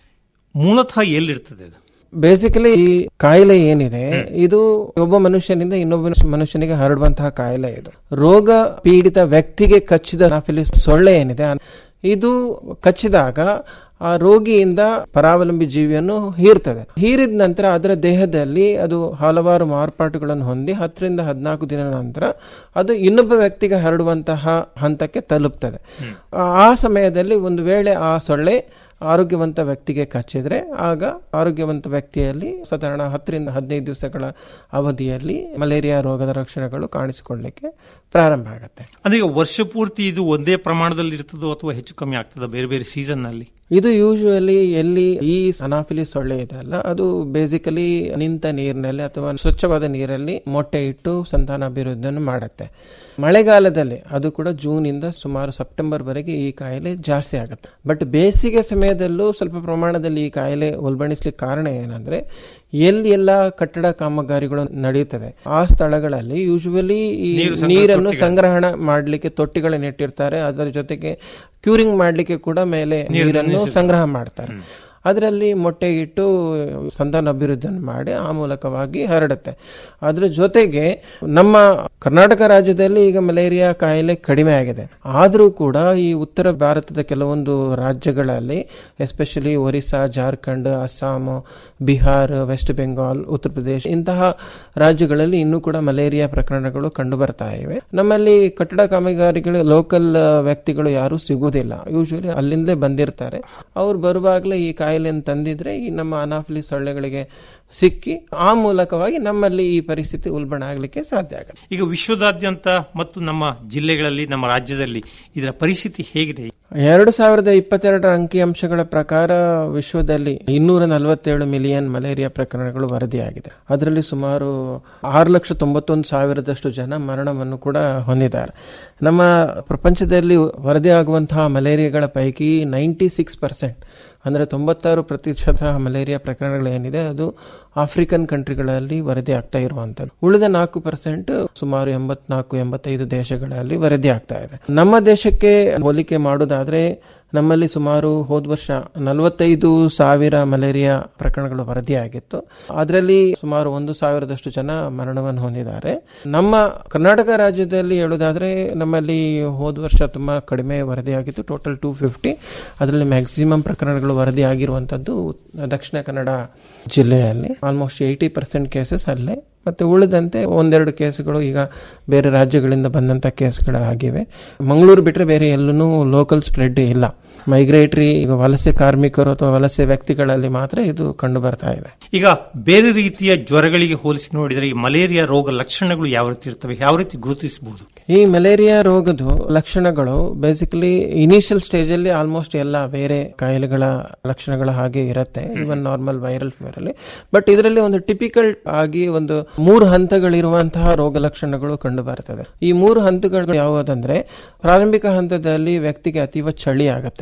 ಮೂಲತಃ ಎಲ್ಲಿರ್ತದೆ ಅದು ಬೇಸಿಕಲಿ ಈ ಕಾಯಿಲೆ ಏನಿದೆ ಇದು ಒಬ್ಬ ಮನುಷ್ಯನಿಂದ ಇನ್ನೊಬ್ಬ ಮನುಷ್ಯನಿಗೆ ಹರಡುವಂತಹ ಕಾಯಿಲೆ ಇದು ರೋಗ ಪೀಡಿತ ವ್ಯಕ್ತಿಗೆ ಕಚ್ಚಿದ ಅನಾಫಿಲಿಸ್ ಸೊಳ್ಳೆ ಏನಿದೆ ಇದು ಕಚ್ಚಿದಾಗ ಆ ರೋಗಿಯಿಂದ ಪರಾವಲಂಬಿ ಜೀವಿಯನ್ನು ಹೀರ್ತದೆ ಹೀರಿದ ನಂತರ ಅದರ ದೇಹದಲ್ಲಿ ಅದು ಹಲವಾರು ಮಾರ್ಪಾಟುಗಳನ್ನು ಹೊಂದಿ ಹತ್ತರಿಂದ ಹದಿನಾಲ್ಕು ದಿನ ನಂತರ ಅದು ಇನ್ನೊಬ್ಬ ವ್ಯಕ್ತಿಗೆ ಹರಡುವಂತಹ ಹಂತಕ್ಕೆ ತಲುಪ್ತದೆ ಆ ಸಮಯದಲ್ಲಿ ಒಂದು ವೇಳೆ ಆ ಸೊಳ್ಳೆ ಆರೋಗ್ಯವಂತ ವ್ಯಕ್ತಿಗೆ ಕಚ್ಚಿದ್ರೆ ಆಗ ಆರೋಗ್ಯವಂತ ವ್ಯಕ್ತಿಯಲ್ಲಿ ಸಾಧಾರಣ ಹತ್ತರಿಂದ ಹದಿನೈದು ದಿವಸಗಳ ಅವಧಿಯಲ್ಲಿ ಮಲೇರಿಯಾ ರೋಗದ ಲಕ್ಷಣಗಳು ಕಾಣಿಸಿಕೊಳ್ಳಲಿಕ್ಕೆ ಪ್ರಾರಂಭ ಆಗುತ್ತೆ ಅಂದ್ರೆ ಈಗ ವರ್ಷ ಪೂರ್ತಿ ಇದು ಒಂದೇ ಪ್ರಮಾಣದಲ್ಲಿ ಇರ್ತದೋ ಅಥವಾ ಹೆಚ್ಚು ಕಮ್ಮಿ ಆಗ್ತದ ಬೇರೆ ಬೇರೆ ಸೀಸನ್ ನಲ್ಲಿ ಇದು ಯೂಶುವಲಿ ಎಲ್ಲಿ ಈ ಅನಾಫಿಲಿಸ್ ಸೊಳ್ಳೆ ಇದೆ ಅಲ್ಲ ಅದು ಬೇಸಿಕಲಿ ನಿಂತ ನೀರಿನಲ್ಲಿ ಅಥವಾ ಸ್ವಚ್ಛವಾದ ನೀರಲ್ಲಿ ಮೊಟ್ಟೆ ಇಟ್ಟು ಸಂತಾನ ಅಭಿವೃದ್ಧಿಯನ್ನು ಮಾಡುತ್ತೆ ಮಳೆಗಾಲದಲ್ಲಿ ಅದು ಕೂಡ ಜೂನ್ ಇಂದ ಸುಮಾರು ಸೆಪ್ಟೆಂಬರ್ ವರೆಗೆ ಈ ಕಾಯಿಲೆ ಜಾಸ್ತಿ ಆಗುತ್ತೆ ಬಟ್ ಬೇಸಿಗೆ ಸಮಯದಲ್ಲೂ ಸ್ವಲ್ಪ ಪ್ರಮಾಣದಲ್ಲಿ ಈ ಕಾಯಿಲೆ ಉಲ್ಬಣಿಸ್ಲಿಕ್ಕೆ ಕಾರಣ ಏನಂದ್ರೆ ಎಲ್ಲಿ ಎಲ್ಲ ಕಟ್ಟಡ ಕಾಮಗಾರಿಗಳು ನಡೆಯುತ್ತದೆ ಆ ಸ್ಥಳಗಳಲ್ಲಿ ಯೂಶುವಲಿ ಈ ನೀರನ್ನು ಸಂಗ್ರಹಣ ಮಾಡಲಿಕ್ಕೆ ತೊಟ್ಟಿಗಳನ್ನ ಇಟ್ಟಿರ್ತಾರೆ ಅದರ ಜೊತೆಗೆ ಕ್ಯೂರಿಂಗ್ ಮಾಡಲಿಕ್ಕೆ ಕೂಡ ಮೇಲೆ ನೀರನ್ನು ಸಂಗ್ರಹ ಮಾಡ್ತಾರೆ ಅದರಲ್ಲಿ ಮೊಟ್ಟೆ ಇಟ್ಟು ಸಂತಾನ ಅಭಿವೃದ್ಧಿಯನ್ನು ಮಾಡಿ ಆ ಮೂಲಕವಾಗಿ ಹರಡುತ್ತೆ ಅದ್ರ ಜೊತೆಗೆ ನಮ್ಮ ಕರ್ನಾಟಕ ರಾಜ್ಯದಲ್ಲಿ ಈಗ ಮಲೇರಿಯಾ ಕಾಯಿಲೆ ಕಡಿಮೆ ಆಗಿದೆ ಆದರೂ ಕೂಡ ಈ ಉತ್ತರ ಭಾರತದ ಕೆಲವೊಂದು ರಾಜ್ಯಗಳಲ್ಲಿ ಎಸ್ಪೆಷಲಿ ಒರಿಸ್ಸಾ ಜಾರ್ಖಂಡ್ ಅಸ್ಸಾಂ ಬಿಹಾರ್ ವೆಸ್ಟ್ ಬೆಂಗಾಲ್ ಉತ್ತರ ಪ್ರದೇಶ ಇಂತಹ ರಾಜ್ಯಗಳಲ್ಲಿ ಇನ್ನೂ ಕೂಡ ಮಲೇರಿಯಾ ಪ್ರಕರಣಗಳು ಕಂಡು ಬರ್ತಾ ಇವೆ ನಮ್ಮಲ್ಲಿ ಕಟ್ಟಡ ಕಾಮಗಾರಿಗಳು ಲೋಕಲ್ ವ್ಯಕ್ತಿಗಳು ಯಾರು ಸಿಗುವುದಿಲ್ಲ ಯೂಶುವಲಿ ಅಲ್ಲಿಂದಲೇ ಬಂದಿರ್ತಾರೆ ಅವ್ರು ಬರುವಾಗಲೇ ಈ ಕಾಯಿಲೆಯನ್ನು ತಂದಿದ್ರೆ ಈ ನಮ್ಮ ಅನಾಫ್ಲಿ ಸೊಳ್ಳೆಗಳಿಗೆ ಸಿಕ್ಕಿ ಆ ಮೂಲಕವಾಗಿ ನಮ್ಮಲ್ಲಿ ಈ ಪರಿಸ್ಥಿತಿ ಉಲ್ಬಣ ಆಗಲಿಕ್ಕೆ ಸಾಧ್ಯ ಆಗುತ್ತೆ ಈಗ ವಿಶ್ವದಾದ್ಯಂತ ಮತ್ತು ನಮ್ಮ ಜಿಲ್ಲೆಗಳಲ್ಲಿ ನಮ್ಮ ರಾಜ್ಯದಲ್ಲಿ ಇದರ ಪರಿಸ್ಥಿತಿ ಹೇಗಿದೆ ಎರಡು ಸಾವಿರದ ಇಪ್ಪತ್ತೆರಡರ ಅಂಕಿಅಂಶಗಳ ಪ್ರಕಾರ ವಿಶ್ವದಲ್ಲಿ ಇನ್ನೂರ ನಲವತ್ತೇಳು ಮಿಲಿಯನ್ ಮಲೇರಿಯಾ ಪ್ರಕರಣಗಳು ವರದಿಯಾಗಿದೆ ಅದರಲ್ಲಿ ಸುಮಾರು ಆರು ಲಕ್ಷ ತೊಂಬತ್ತೊಂದು ಸಾವಿರದಷ್ಟು ಜನ ಮರಣವನ್ನು ಕೂಡ ಹೊಂದಿದ್ದಾರೆ ನಮ್ಮ ಪ್ರಪಂಚದಲ್ಲಿ ವರದಿಯಾಗುವಂತಹ ಮಲೇರಿಯಾಗಳ ಪೈಕಿ ನೈಂಟಿ ಸಿಕ್ಸ್ ಪರ್ಸೆಂಟ್ ಅಂದರೆ ತೊಂಬತ್ತಾರು ಪ್ರತಿಶತ ಮಲೇರಿಯಾ ಪ್ರಕರಣಗಳು ಏನಿದೆ ಅದು ಆಫ್ರಿಕನ್ ಕಂಟ್ರಿಗಳಲ್ಲಿ ವರದಿ ಆಗ್ತಾ ಇರುವಂತದ್ದು ಉಳಿದ ನಾಲ್ಕು ಪರ್ಸೆಂಟ್ ಸುಮಾರು ಎಂಬತ್ನಾಲ್ಕು ಎಂಬತ್ತೈದು ದೇಶಗಳಲ್ಲಿ ವರದಿ ಆಗ್ತಾ ಇದೆ ನಮ್ಮ ದೇಶಕ್ಕೆ ಹೋಲಿಕೆ ಮಾಡೋದಾದ್ರೆ ನಮ್ಮಲ್ಲಿ ಸುಮಾರು ಹೋದ ವರ್ಷ ನಲವತ್ತೈದು ಸಾವಿರ ಮಲೇರಿಯಾ ಪ್ರಕರಣಗಳು ವರದಿಯಾಗಿತ್ತು ಅದರಲ್ಲಿ ಸುಮಾರು ಒಂದು ಸಾವಿರದಷ್ಟು ಜನ ಮರಣವನ್ನು ಹೊಂದಿದ್ದಾರೆ ನಮ್ಮ ಕರ್ನಾಟಕ ರಾಜ್ಯದಲ್ಲಿ ಹೇಳೋದಾದ್ರೆ ನಮ್ಮಲ್ಲಿ ಹೋದ ವರ್ಷ ತುಂಬಾ ಕಡಿಮೆ ವರದಿಯಾಗಿತ್ತು ಟೋಟಲ್ ಟೂ ಫಿಫ್ಟಿ ಅದರಲ್ಲಿ ಮ್ಯಾಕ್ಸಿಮಮ್ ಪ್ರಕರಣಗಳು ವರದಿಯಾಗಿರುವಂತದ್ದು ದಕ್ಷಿಣ ಕನ್ನಡ ಜಿಲ್ಲೆಯಲ್ಲಿ ಆಲ್ಮೋಸ್ಟ್ ಏಯ್ಟಿ ಪರ್ಸೆಂಟ್ ಕೇಸಸ್ ಅಲ್ಲೇ ಮತ್ತೆ ಉಳಿದಂತೆ ಒಂದೆರಡು ಕೇಸ್ಗಳು ಈಗ ಬೇರೆ ರಾಜ್ಯಗಳಿಂದ ಬಂದಂತ ಕೇಸ್ಗಳಾಗಿವೆ ಮಂಗಳೂರು ಬಿಟ್ಟರೆ ಬೇರೆ ಎಲ್ಲೂ ಲೋಕಲ್ ಸ್ಪ್ರೆಡ್ ಇಲ್ಲ ಮೈಗ್ರೇಟರಿ ಈಗ ವಲಸೆ ಕಾರ್ಮಿಕರು ಅಥವಾ ವಲಸೆ ವ್ಯಕ್ತಿಗಳಲ್ಲಿ ಮಾತ್ರ ಇದು ಕಂಡು ಬರ್ತಾ ಇದೆ ಈಗ ಬೇರೆ ರೀತಿಯ ಜ್ವರಗಳಿಗೆ ಹೋಲಿಸಿ ನೋಡಿದರೆ ಈ ಮಲೇರಿಯಾ ರೋಗ ಲಕ್ಷಣಗಳು ಯಾವ ರೀತಿ ಇರ್ತವೆ ಯಾವ ರೀತಿ ಗುರುತಿಸಬಹುದು ಈ ಮಲೇರಿಯಾ ರೋಗದ ಲಕ್ಷಣಗಳು ಬೇಸಿಕಲಿ ಇನಿಷಿಯಲ್ ಸ್ಟೇಜ್ ಅಲ್ಲಿ ಆಲ್ಮೋಸ್ಟ್ ಎಲ್ಲ ಬೇರೆ ಕಾಯಿಲೆಗಳ ಲಕ್ಷಣಗಳ ಹಾಗೆ ಇರುತ್ತೆ ಇವನ್ ನಾರ್ಮಲ್ ವೈರಲ್ ಫೀವರ್ ಅಲ್ಲಿ ಬಟ್ ಇದರಲ್ಲಿ ಒಂದು ಟಿಪಿಕಲ್ ಆಗಿ ಒಂದು ಮೂರು ಹಂತಗಳಿರುವಂತಹ ರೋಗ ಲಕ್ಷಣಗಳು ಕಂಡು ಬರ್ತದೆ ಈ ಮೂರು ಹಂತಗಳು ಯಾವುದಂದ್ರೆ ಪ್ರಾರಂಭಿಕ ಹಂತದಲ್ಲಿ ವ್ಯಕ್ತಿಗೆ ಅತೀವ ಚಳಿ ಆಗುತ್ತೆ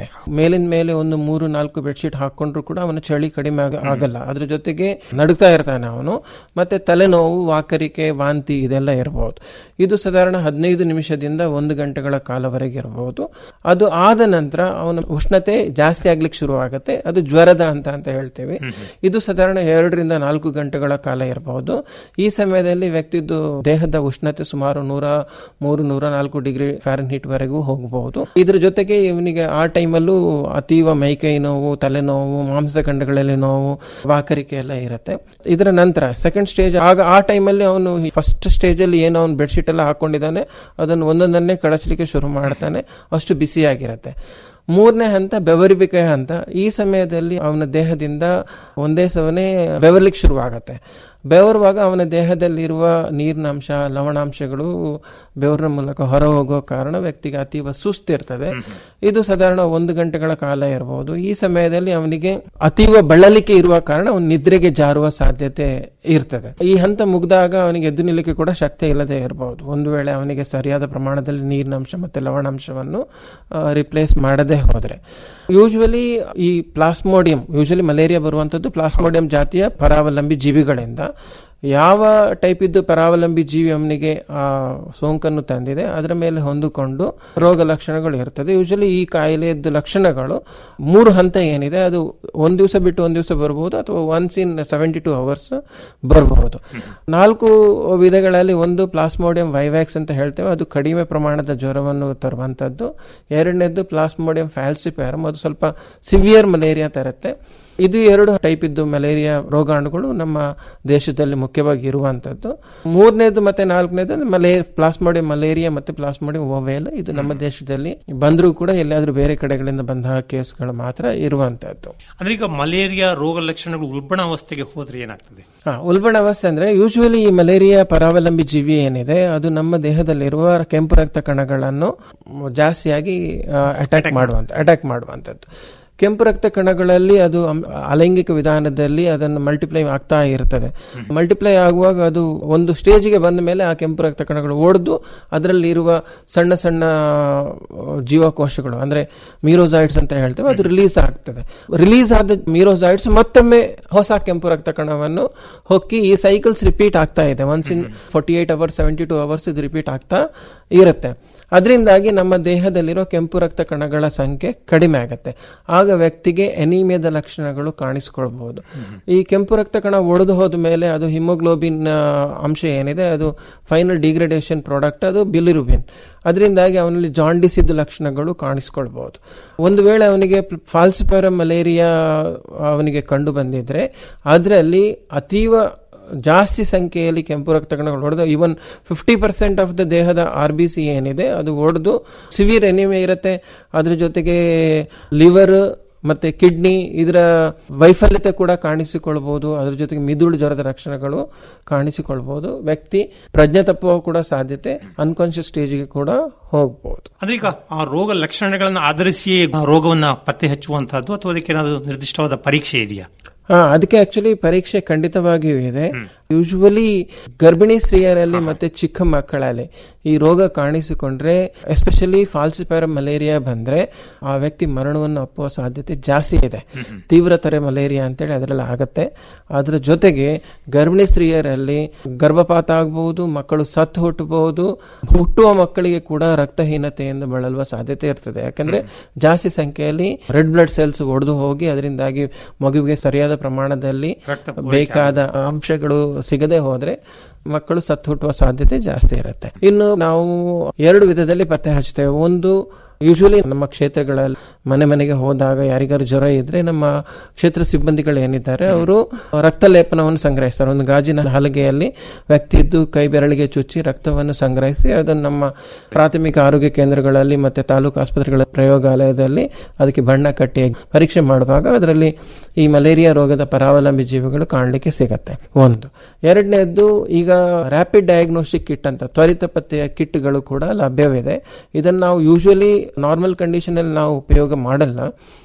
ಇರುತ್ತೆ ಮೇಲಿನ ಮೇಲೆ ಒಂದು ಮೂರು ನಾಲ್ಕು ಬೆಡ್ಶೀಟ್ ಹಾಕೊಂಡ್ರು ಕೂಡ ಅವನ ಚಳಿ ಕಡಿಮೆ ಆಗ- ಆಗಲ್ಲ ಅದ್ರ ಜೊತೆಗೆ ನಡುಗ್ತಾ ಇರ್ತಾನೆ ಅವನು ಮತ್ತೆ ತಲೆನೋವು ವಾಕರಿಕೆ ವಾಂತಿ ಇದೆಲ್ಲ ಇರಬಹುದು ಇದು ಸಾಧಾರಣ ಹದಿನೈದು ನಿಮಿಷದಿಂದ ಒಂದು ಗಂಟೆಗಳ ಕಾಲವರೆಗೆ ಇರಬಹುದು ಅದು ಆದ ನಂತರ ಅವನ ಉಷ್ಣತೆ ಜಾಸ್ತಿ ಆಗ್ಲಿಕ್ಕೆ ಶುರು ಆಗುತ್ತೆ ಅದು ಜ್ವರದ ಅಂತ ಅಂತ ಹೇಳ್ತೇವೆ ಇದು ಸಾಧಾರಣ ಎರಡರಿಂದ ನಾಲ್ಕು ಗಂಟೆಗಳ ಕಾಲ ಇರಬಹುದು ಈ ಸಮಯದಲ್ಲಿ ವ್ಯಕ್ತಿದ್ದು ದೇಹದ ಉಷ್ಣತೆ ಸುಮಾರು ನೂರ ಮೂರು ನೂರ ನಾಲ್ಕು ಡಿಗ್ರಿ ಫ್ಯಾರನ್ ಹೀಟ್ ವರೆಗೂ ಹೋಗಬಹುದು ಇದ್ರ ಜೊತೆಗೆ ಇವನಿಗೆ ಆ ಟೈಮಲ್ಲೂ ಅತೀವ ಮೈಕೈ ನೋವು ತಲೆನೋವು ಮಾಂಸದ ಖಂಡಗಳಲ್ಲಿ ನೋವು ವಾಕರಿಕೆ ಎಲ್ಲ ಇರುತ್ತೆ ಇದರ ನಂತರ ಸೆಕೆಂಡ್ ಸ್ಟೇಜ್ ಆಗ ಆ ಟೈಮಲ್ಲಿ ಅವನು ಫಸ್ಟ್ ಸ್ಟೇಜ್ ಅಲ್ಲಿ ಏನು ಅವನು ಬೆಡ್ಶೀಟ್ ಎಲ್ಲ ಹಾಕೊಂಡಿದ್ದಾನೆ ಅದನ್ನು ಒಂದೊಂದನ್ನೇ ಕಳಚಲಿಕ್ಕೆ ಶುರು ಮಾಡ್ತಾನೆ ಅಷ್ಟು ಬಿಸಿಯಾಗಿರುತ್ತೆ ಮೂರನೇ ಹಂತ ಬೆವರುವಿಕೆ ಹಂತ ಈ ಸಮಯದಲ್ಲಿ ಅವನ ದೇಹದಿಂದ ಒಂದೇ ಸವನೆ ಬೆವರ್ಲಿಕ್ಕೆ ಶುರುವಾಗತ್ತೆ ಬೆವರುವಾಗ ಅವನ ದೇಹದಲ್ಲಿರುವ ನೀರಿನಾಂಶ ಲವಣಾಂಶಗಳು ಬೆವರಿನ ಮೂಲಕ ಹೊರ ಹೋಗೋ ಕಾರಣ ವ್ಯಕ್ತಿಗೆ ಅತೀವ ಸುಸ್ತಿರ್ತದೆ ಇದು ಸಾಧಾರಣ ಒಂದು ಗಂಟೆಗಳ ಕಾಲ ಇರಬಹುದು ಈ ಸಮಯದಲ್ಲಿ ಅವನಿಗೆ ಅತೀವ ಬಳಲಿಕೆ ಇರುವ ಕಾರಣ ಅವನು ನಿದ್ರೆಗೆ ಜಾರುವ ಸಾಧ್ಯತೆ ಇರ್ತದೆ ಈ ಹಂತ ಮುಗ್ದಾಗ ಅವನಿಗೆ ಎದ್ದು ನಿಲ್ಲಕ್ಕೆ ಕೂಡ ಶಕ್ತಿ ಇಲ್ಲದೆ ಇರಬಹುದು ಒಂದು ವೇಳೆ ಅವನಿಗೆ ಸರಿಯಾದ ಪ್ರಮಾಣದಲ್ಲಿ ನೀರಿನಾಂಶ ಮತ್ತೆ ಲವಣಾಂಶವನ್ನು ರಿಪ್ಲೇಸ್ ಮಾಡದೆ ಹೋದ್ರೆ ಯೂಶುವಲಿ ಈ ಪ್ಲಾಸ್ಮೋಡಿಯಂ ಯೂಶುವಲಿ ಮಲೇರಿಯಾ ಬರುವಂತದ್ದು ಪ್ಲಾಸ್ಮೋಡಿಯಂ ಜಾತಿಯ ಪರಾವಲಂಬಿ ಜೀವಿಗಳಿಂದ ಯಾವ ಟೈಪ್ ಇದ್ದು ಪರಾವಲಂಬಿ ಜೀವಿ ಅವನಿಗೆ ಆ ಸೋಂಕನ್ನು ತಂದಿದೆ ಅದರ ಮೇಲೆ ಹೊಂದಿಕೊಂಡು ರೋಗ ಲಕ್ಷಣಗಳು ಇರ್ತದೆ ಯೂಶಲಿ ಈ ಕಾಯಿಲೆಯದ್ದು ಲಕ್ಷಣಗಳು ಮೂರು ಹಂತ ಏನಿದೆ ಅದು ಒಂದ್ ದಿವಸ ಬಿಟ್ಟು ಒಂದ್ ದಿವಸ ಬರಬಹುದು ಅಥವಾ once in seventy two hours ಬರಬಹುದು ನಾಲ್ಕು ವಿಧಗಳಲ್ಲಿ ಒಂದು ಪ್ಲಾಸ್ಮೋಡಿಯಂ ವೈವ್ಯಾಕ್ಸ್ ಅಂತ ಹೇಳ್ತೇವೆ ಅದು ಕಡಿಮೆ ಪ್ರಮಾಣದ ಜ್ವರವನ್ನು ತರುವಂತದ್ದು ಎರಡನೇದ್ದು ಪ್ಲಾಸ್ಮೋಡಿಯಂ ಫ್ಯಾಲ್ಸಿಪ್ಯಾರಮ್ ಅದು ಸ್ವಲ್ಪ ಸಿವಿಯರ್ ಮಲೇರಿಯಾ ತರುತ್ತೆ ಇದು ಎರಡು ಟೈಪ್ ಇದ್ದು ಮಲೇರಿಯಾ ರೋಗಾಣುಗಳು ನಮ್ಮ ದೇಶದಲ್ಲಿ ಮುಖ್ಯವಾಗಿ ಇರುವಂತದ್ದು ಮೂರನೇದು ಮತ್ತೆ ನಾಲ್ಕನೇದು ಮಲೇ ಪ್ಲಾಸ್ಮೋಡಿಯಂ ಮಲೇರಿಯಾ ಮತ್ತೆ ಪ್ಲಾಸ್ಮೋಡಿಯಂ ಓವೇಲ್ ಇದು ನಮ್ಮ ದೇಶದಲ್ಲಿ ಬಂದರೂ ಕೂಡ ಎಲ್ಲಾದ್ರೂ ಬೇರೆ ಕಡೆಗಳಿಂದ ಬಂದ ಕೇಸ್ಗಳು ಮಾತ್ರ ಇರುವಂತದ್ದು ಅಂದ್ರೆ ಈಗ ಮಲೇರಿಯಾ ರೋಗ ಲಕ್ಷಣಗಳು ಉಲ್ಬಣಾವಸ್ಥೆಗೆ ಹೋದ್ರೆ ಏನಾಗ್ತದೆ ಹಾ ಉಲ್ಬಣ ಅವಸ್ಥೆ ಅಂದ್ರೆ ಯೂಶುವಲಿ ಈ ಮಲೇರಿಯಾ ಪರಾವಲಂಬಿ ಜೀವಿ ಏನಿದೆ ಅದು ನಮ್ಮ ದೇಹದಲ್ಲಿರುವ ಕೆಂಪು ರಕ್ತ ಕಣಗಳನ್ನು ಜಾಸ್ತಿಯಾಗಿ ಅಟ್ಯಾಕ್ ಮಾಡುವಂತ ಅಟ್ಯಾಕ್ ಮಾಡುವಂತದ್ದು ಕೆಂಪು ರಕ್ತ ಕಣಗಳಲ್ಲಿ ಅದು ಅಂ- ಅಲೈಂಗಿಕ ವಿಧಾನದಲ್ಲಿ ಅದನ್ನು ಮಲ್ಟಿಪ್ಲೈ ಆಗ್ತಾ ಇರ್ತದೆ ಮಲ್ಟಿಪ್ಲೈ ಆಗುವಾಗ ಅದು ಒಂದು ಸ್ಟೇಜಿಗೆ ಬಂದ ಮೇಲೆ ಆ ಕೆಂಪು ರಕ್ತ ಕಣಗಳು ಒಡೆದು ಅದರಲ್ಲಿ ಇರುವ ಸಣ್ಣ ಸಣ್ಣ ಆ, ಜೀವಕೋಶಗಳು ಅಂದ್ರೆ ಮೀರೋಸೈಡ್ಸ್ ಅಂತ ಹೇಳ್ತೇವೆ ಅದು ರಿಲೀಸ್ ಆಗ್ತದೆ ರಿಲೀಸ್ ಆದ ಮೀರೋಸೈಡ್ಸ್ ಮತ್ತೊಮ್ಮೆ ಹೊಸ ಕೆಂಪು ರಕ್ತ ಕಣವನ್ನು ಹೊಕ್ಕಿ ಈ ಸೈಕಲ್ಸ್ ರಿಪೀಟ್ ಆಗ್ತಾ ಇದೆ once in forty eight hours seventy two hours ಇದು ರಿಪೀಟ್ ಆಗ್ತಾ ಇರುತ್ತೆ ಅದರಿಂದಾಗಿ ನಮ್ಮ ದೇಹದಲ್ಲಿರೋ ಕೆಂಪು ರಕ್ತ ಕಣಗಳ ಸಂಖ್ಯೆ ಕಡಿಮೆ ಆಗುತ್ತೆ ಆಗ ವ್ಯಕ್ತಿಗೆ ಎನೀಮಿಯಾದ ಲಕ್ಷಣಗಳು ಕಾಣಿಸಿಕೊಳ್ಬಹುದು ಈ ಕೆಂಪು ರಕ್ತ ಕಣ ಒಡೆದು ಹೋದ ಮೇಲೆ ಅದು ಹಿಮೋಗ್ಲೋಬಿನ್ ಆ, ಅಂಶ ಏನಿದೆ ಅದು ಫೈನಲ್ ಡಿಗ್ರೇಡೇಷನ್ ಪ್ರಾಡಕ್ಟ್ ಅದು ಬಿಲಿರುಬಿನ್ ಅದರಿಂದಾಗಿ ಅವನಲ್ಲಿ ಜಾಂಡಿಸ್ ಇದ್ದ ಲಕ್ಷಣಗಳು ಕಾಣಿಸ್ಕೊಳ್ಬಹುದು ಒಂದು ವೇಳೆ ಅವನಿಗೆ ಫಾಲ್ಸಿಪರ ಮಲೇರಿಯಾ ಅವನಿಗೆ ಕಂಡು ಬಂದಿದ್ರೆ ಅದರಲ್ಲಿ ಅತೀವ ಜಾಸ್ತಿ ಸಂಖ್ಯೆಯಲ್ಲಿ ಕೆಂಪು ರಕ್ತ ಕಣಗಳು ಹೊಡೆದು even fifty percent of the ದೇಹದ ಆರ್ ಬಿ ಸಿ ಏನಿದೆ ಅದು ಒಡೆದು ಸಿವಿಯರ್ ಎನಿಮೆ ಇರುತ್ತೆ ಅದ್ರ ಜೊತೆಗೆ ಲಿವರ್ ಮತ್ತೆ ಕಿಡ್ನಿ ಇದರ ವೈಫಲ್ಯತೆ ಕೂಡ ಕಾಣಿಸಿಕೊಳ್ಬಹುದು ಅದ್ರ ಜೊತೆಗೆ ಮಿದುಳು ಜ್ವರದ ಲಕ್ಷಣಗಳು ಕಾಣಿಸಿಕೊಳ್ಬಹುದು ವ್ಯಕ್ತಿ ಪ್ರಜ್ಞೆ ತಪ್ಪುವ ಕೂಡ ಸಾಧ್ಯತೆ ಅನ್ಕಾನ್ಶಿಯಸ್ ಸ್ಟೇಜ್ಗೆ ಕೂಡ ಹೋಗ್ಬಹುದು ಅಂದ್ರೆ ಈಗ ಆ ರೋಗ ಲಕ್ಷಣಗಳನ್ನು ಆಧರಿಸಿಯೇ ಆ ರೋಗವನ್ನ ಪತ್ತೆ ಹಚ್ಚುವಂತಹದ್ದು ಅಥವಾ ಅದಕ್ಕೆ ಏನಾದರೂ ನಿರ್ದಿಷ್ಟವಾದ ಪರೀಕ್ಷೆ ಇದೆಯಾ ಹಾ ಅದಕ್ಕೆ ಆಕ್ಚುಲಿ ಪರೀಕ್ಷೆ ಖಂಡಿತವಾಗಿಯೂ ಇದೆ ಯೂಶುವಲಿ ಗರ್ಭಿಣಿ ಸ್ತ್ರೀಯರಲ್ಲಿ ಮತ್ತೆ ಚಿಕ್ಕ ಮಕ್ಕಳಲ್ಲಿ ಈ ರೋಗ ಕಾಣಿಸಿಕೊಂಡ್ರೆ ಎಸ್ಪೆಷಲಿ ಫಾಲ್ಸಿಪ್ಯಾರ ಮಲೇರಿಯಾ ಬಂದ್ರೆ ಆ ವ್ಯಕ್ತಿ ಮರಣವನ್ನು ಅಪ್ಪುವ ಸಾಧ್ಯತೆ ಜಾಸ್ತಿ ಇದೆ ತೀವ್ರತರ ಮಲೇರಿಯಾ ಅಂತೇಳಿ ಅದರಲ್ಲಿ ಆಗತ್ತೆ ಅದರ ಜೊತೆಗೆ ಗರ್ಭಿಣಿ ಸ್ತ್ರೀಯರಲ್ಲಿ ಗರ್ಭಪಾತ ಆಗಬಹುದು ಮಕ್ಕಳು ಸತ್ತು ಹುಟ್ಟಬಹುದು ಹುಟ್ಟುವ ಮಕ್ಕಳಿಗೆ ಕೂಡ ರಕ್ತಹೀನತೆಯಿಂದ ಬಳಲುವ ಸಾಧ್ಯತೆ ಇರ್ತದೆ ಯಾಕಂದ್ರೆ ಜಾಸ್ತಿ ಸಂಖ್ಯೆಯಲ್ಲಿ ರೆಡ್ ಬ್ಲಡ್ ಸೆಲ್ಸ್ ಒಡೆದು ಹೋಗಿ ಅದರಿಂದಾಗಿ ಮಗುವಿಗೆ ಸರಿಯಾದ ಪ್ರಮಾಣದಲ್ಲಿ ಬೇಕಾದ ಅಂಶಗಳು ಸಿಗದೆ ಹೋದ್ರೆ ಮಕ್ಕಳು ಸತ್ತು ಹುಟ್ಟುವ ಸಾಧ್ಯತೆ ಜಾಸ್ತಿ ಇರುತ್ತೆ ಇನ್ನು ನಾವು ಎರಡು ವಿಧದಲ್ಲಿ ಪತ್ತೆ ಹಚ್ತೇವೆ ಒಂದು ಯೂಶುವಲಿ ನಮ್ಮ ಕ್ಷೇತ್ರಗಳಲ್ಲಿ ಮನೆ ಮನೆಗೆ ಹೋದಾಗ ಯಾರಿಗಾರು ಜ್ವರ ಇದ್ರೆ ನಮ್ಮ ಕ್ಷೇತ್ರ ಸಿಬ್ಬಂದಿಗಳು ಏನಿದ್ದಾರೆ ಅವರು ರಕ್ತ ಲೇಪನವನ್ನು ಸಂಗ್ರಹಿಸ್ತಾರೆ ಒಂದು ಗಾಜಿನ ಹಲಗೆಯಲ್ಲಿ ವ್ಯಕ್ತಿದ್ದು ಕೈ ಬೆರಳಿಗೆ ಚುಚ್ಚಿ ರಕ್ತವನ್ನು ಸಂಗ್ರಹಿಸಿ ಅದನ್ನು ನಮ್ಮ ಪ್ರಾಥಮಿಕ ಆರೋಗ್ಯ ಕೇಂದ್ರಗಳಲ್ಲಿ ಮತ್ತೆ ತಾಲೂಕು ಆಸ್ಪತ್ರೆಗಳ ಪ್ರಯೋಗಾಲಯದಲ್ಲಿ ಅದಕ್ಕೆ ಬಣ್ಣ ಕಟ್ಟಿ ಪರೀಕ್ಷೆ ಮಾಡುವಾಗ ಅದರಲ್ಲಿ ಈ ಮಲೇರಿಯಾ ರೋಗದ ಪರಾವಲಂಬಿ ಜೀವಿಗಳು ಕಾಣಲಿಕ್ಕೆ ಸಿಗತ್ತೆ ಒಂದು ಎರಡನೇದ್ದು ಈಗ ರ್ಯಾಪಿಡ್ ಡಯಾಗ್ನೋಸ್ಟಿಕ್ ಕಿಟ್ ಅಂತ ತ್ವರಿತ ಪತ್ತೆಯ ಕಿಟ್ಗಳು ಕೂಡ ಲಭ್ಯವಿದೆ ಇದನ್ನು ನಾವು ಯೂಶುವಲಿ ನಾರ್ಮಲ್ ಕಂಡೀಷನ್ ಅಲ್ಲಿ ನಾವು ಉಪಯೋಗ ಮಾಡಲ್ಲ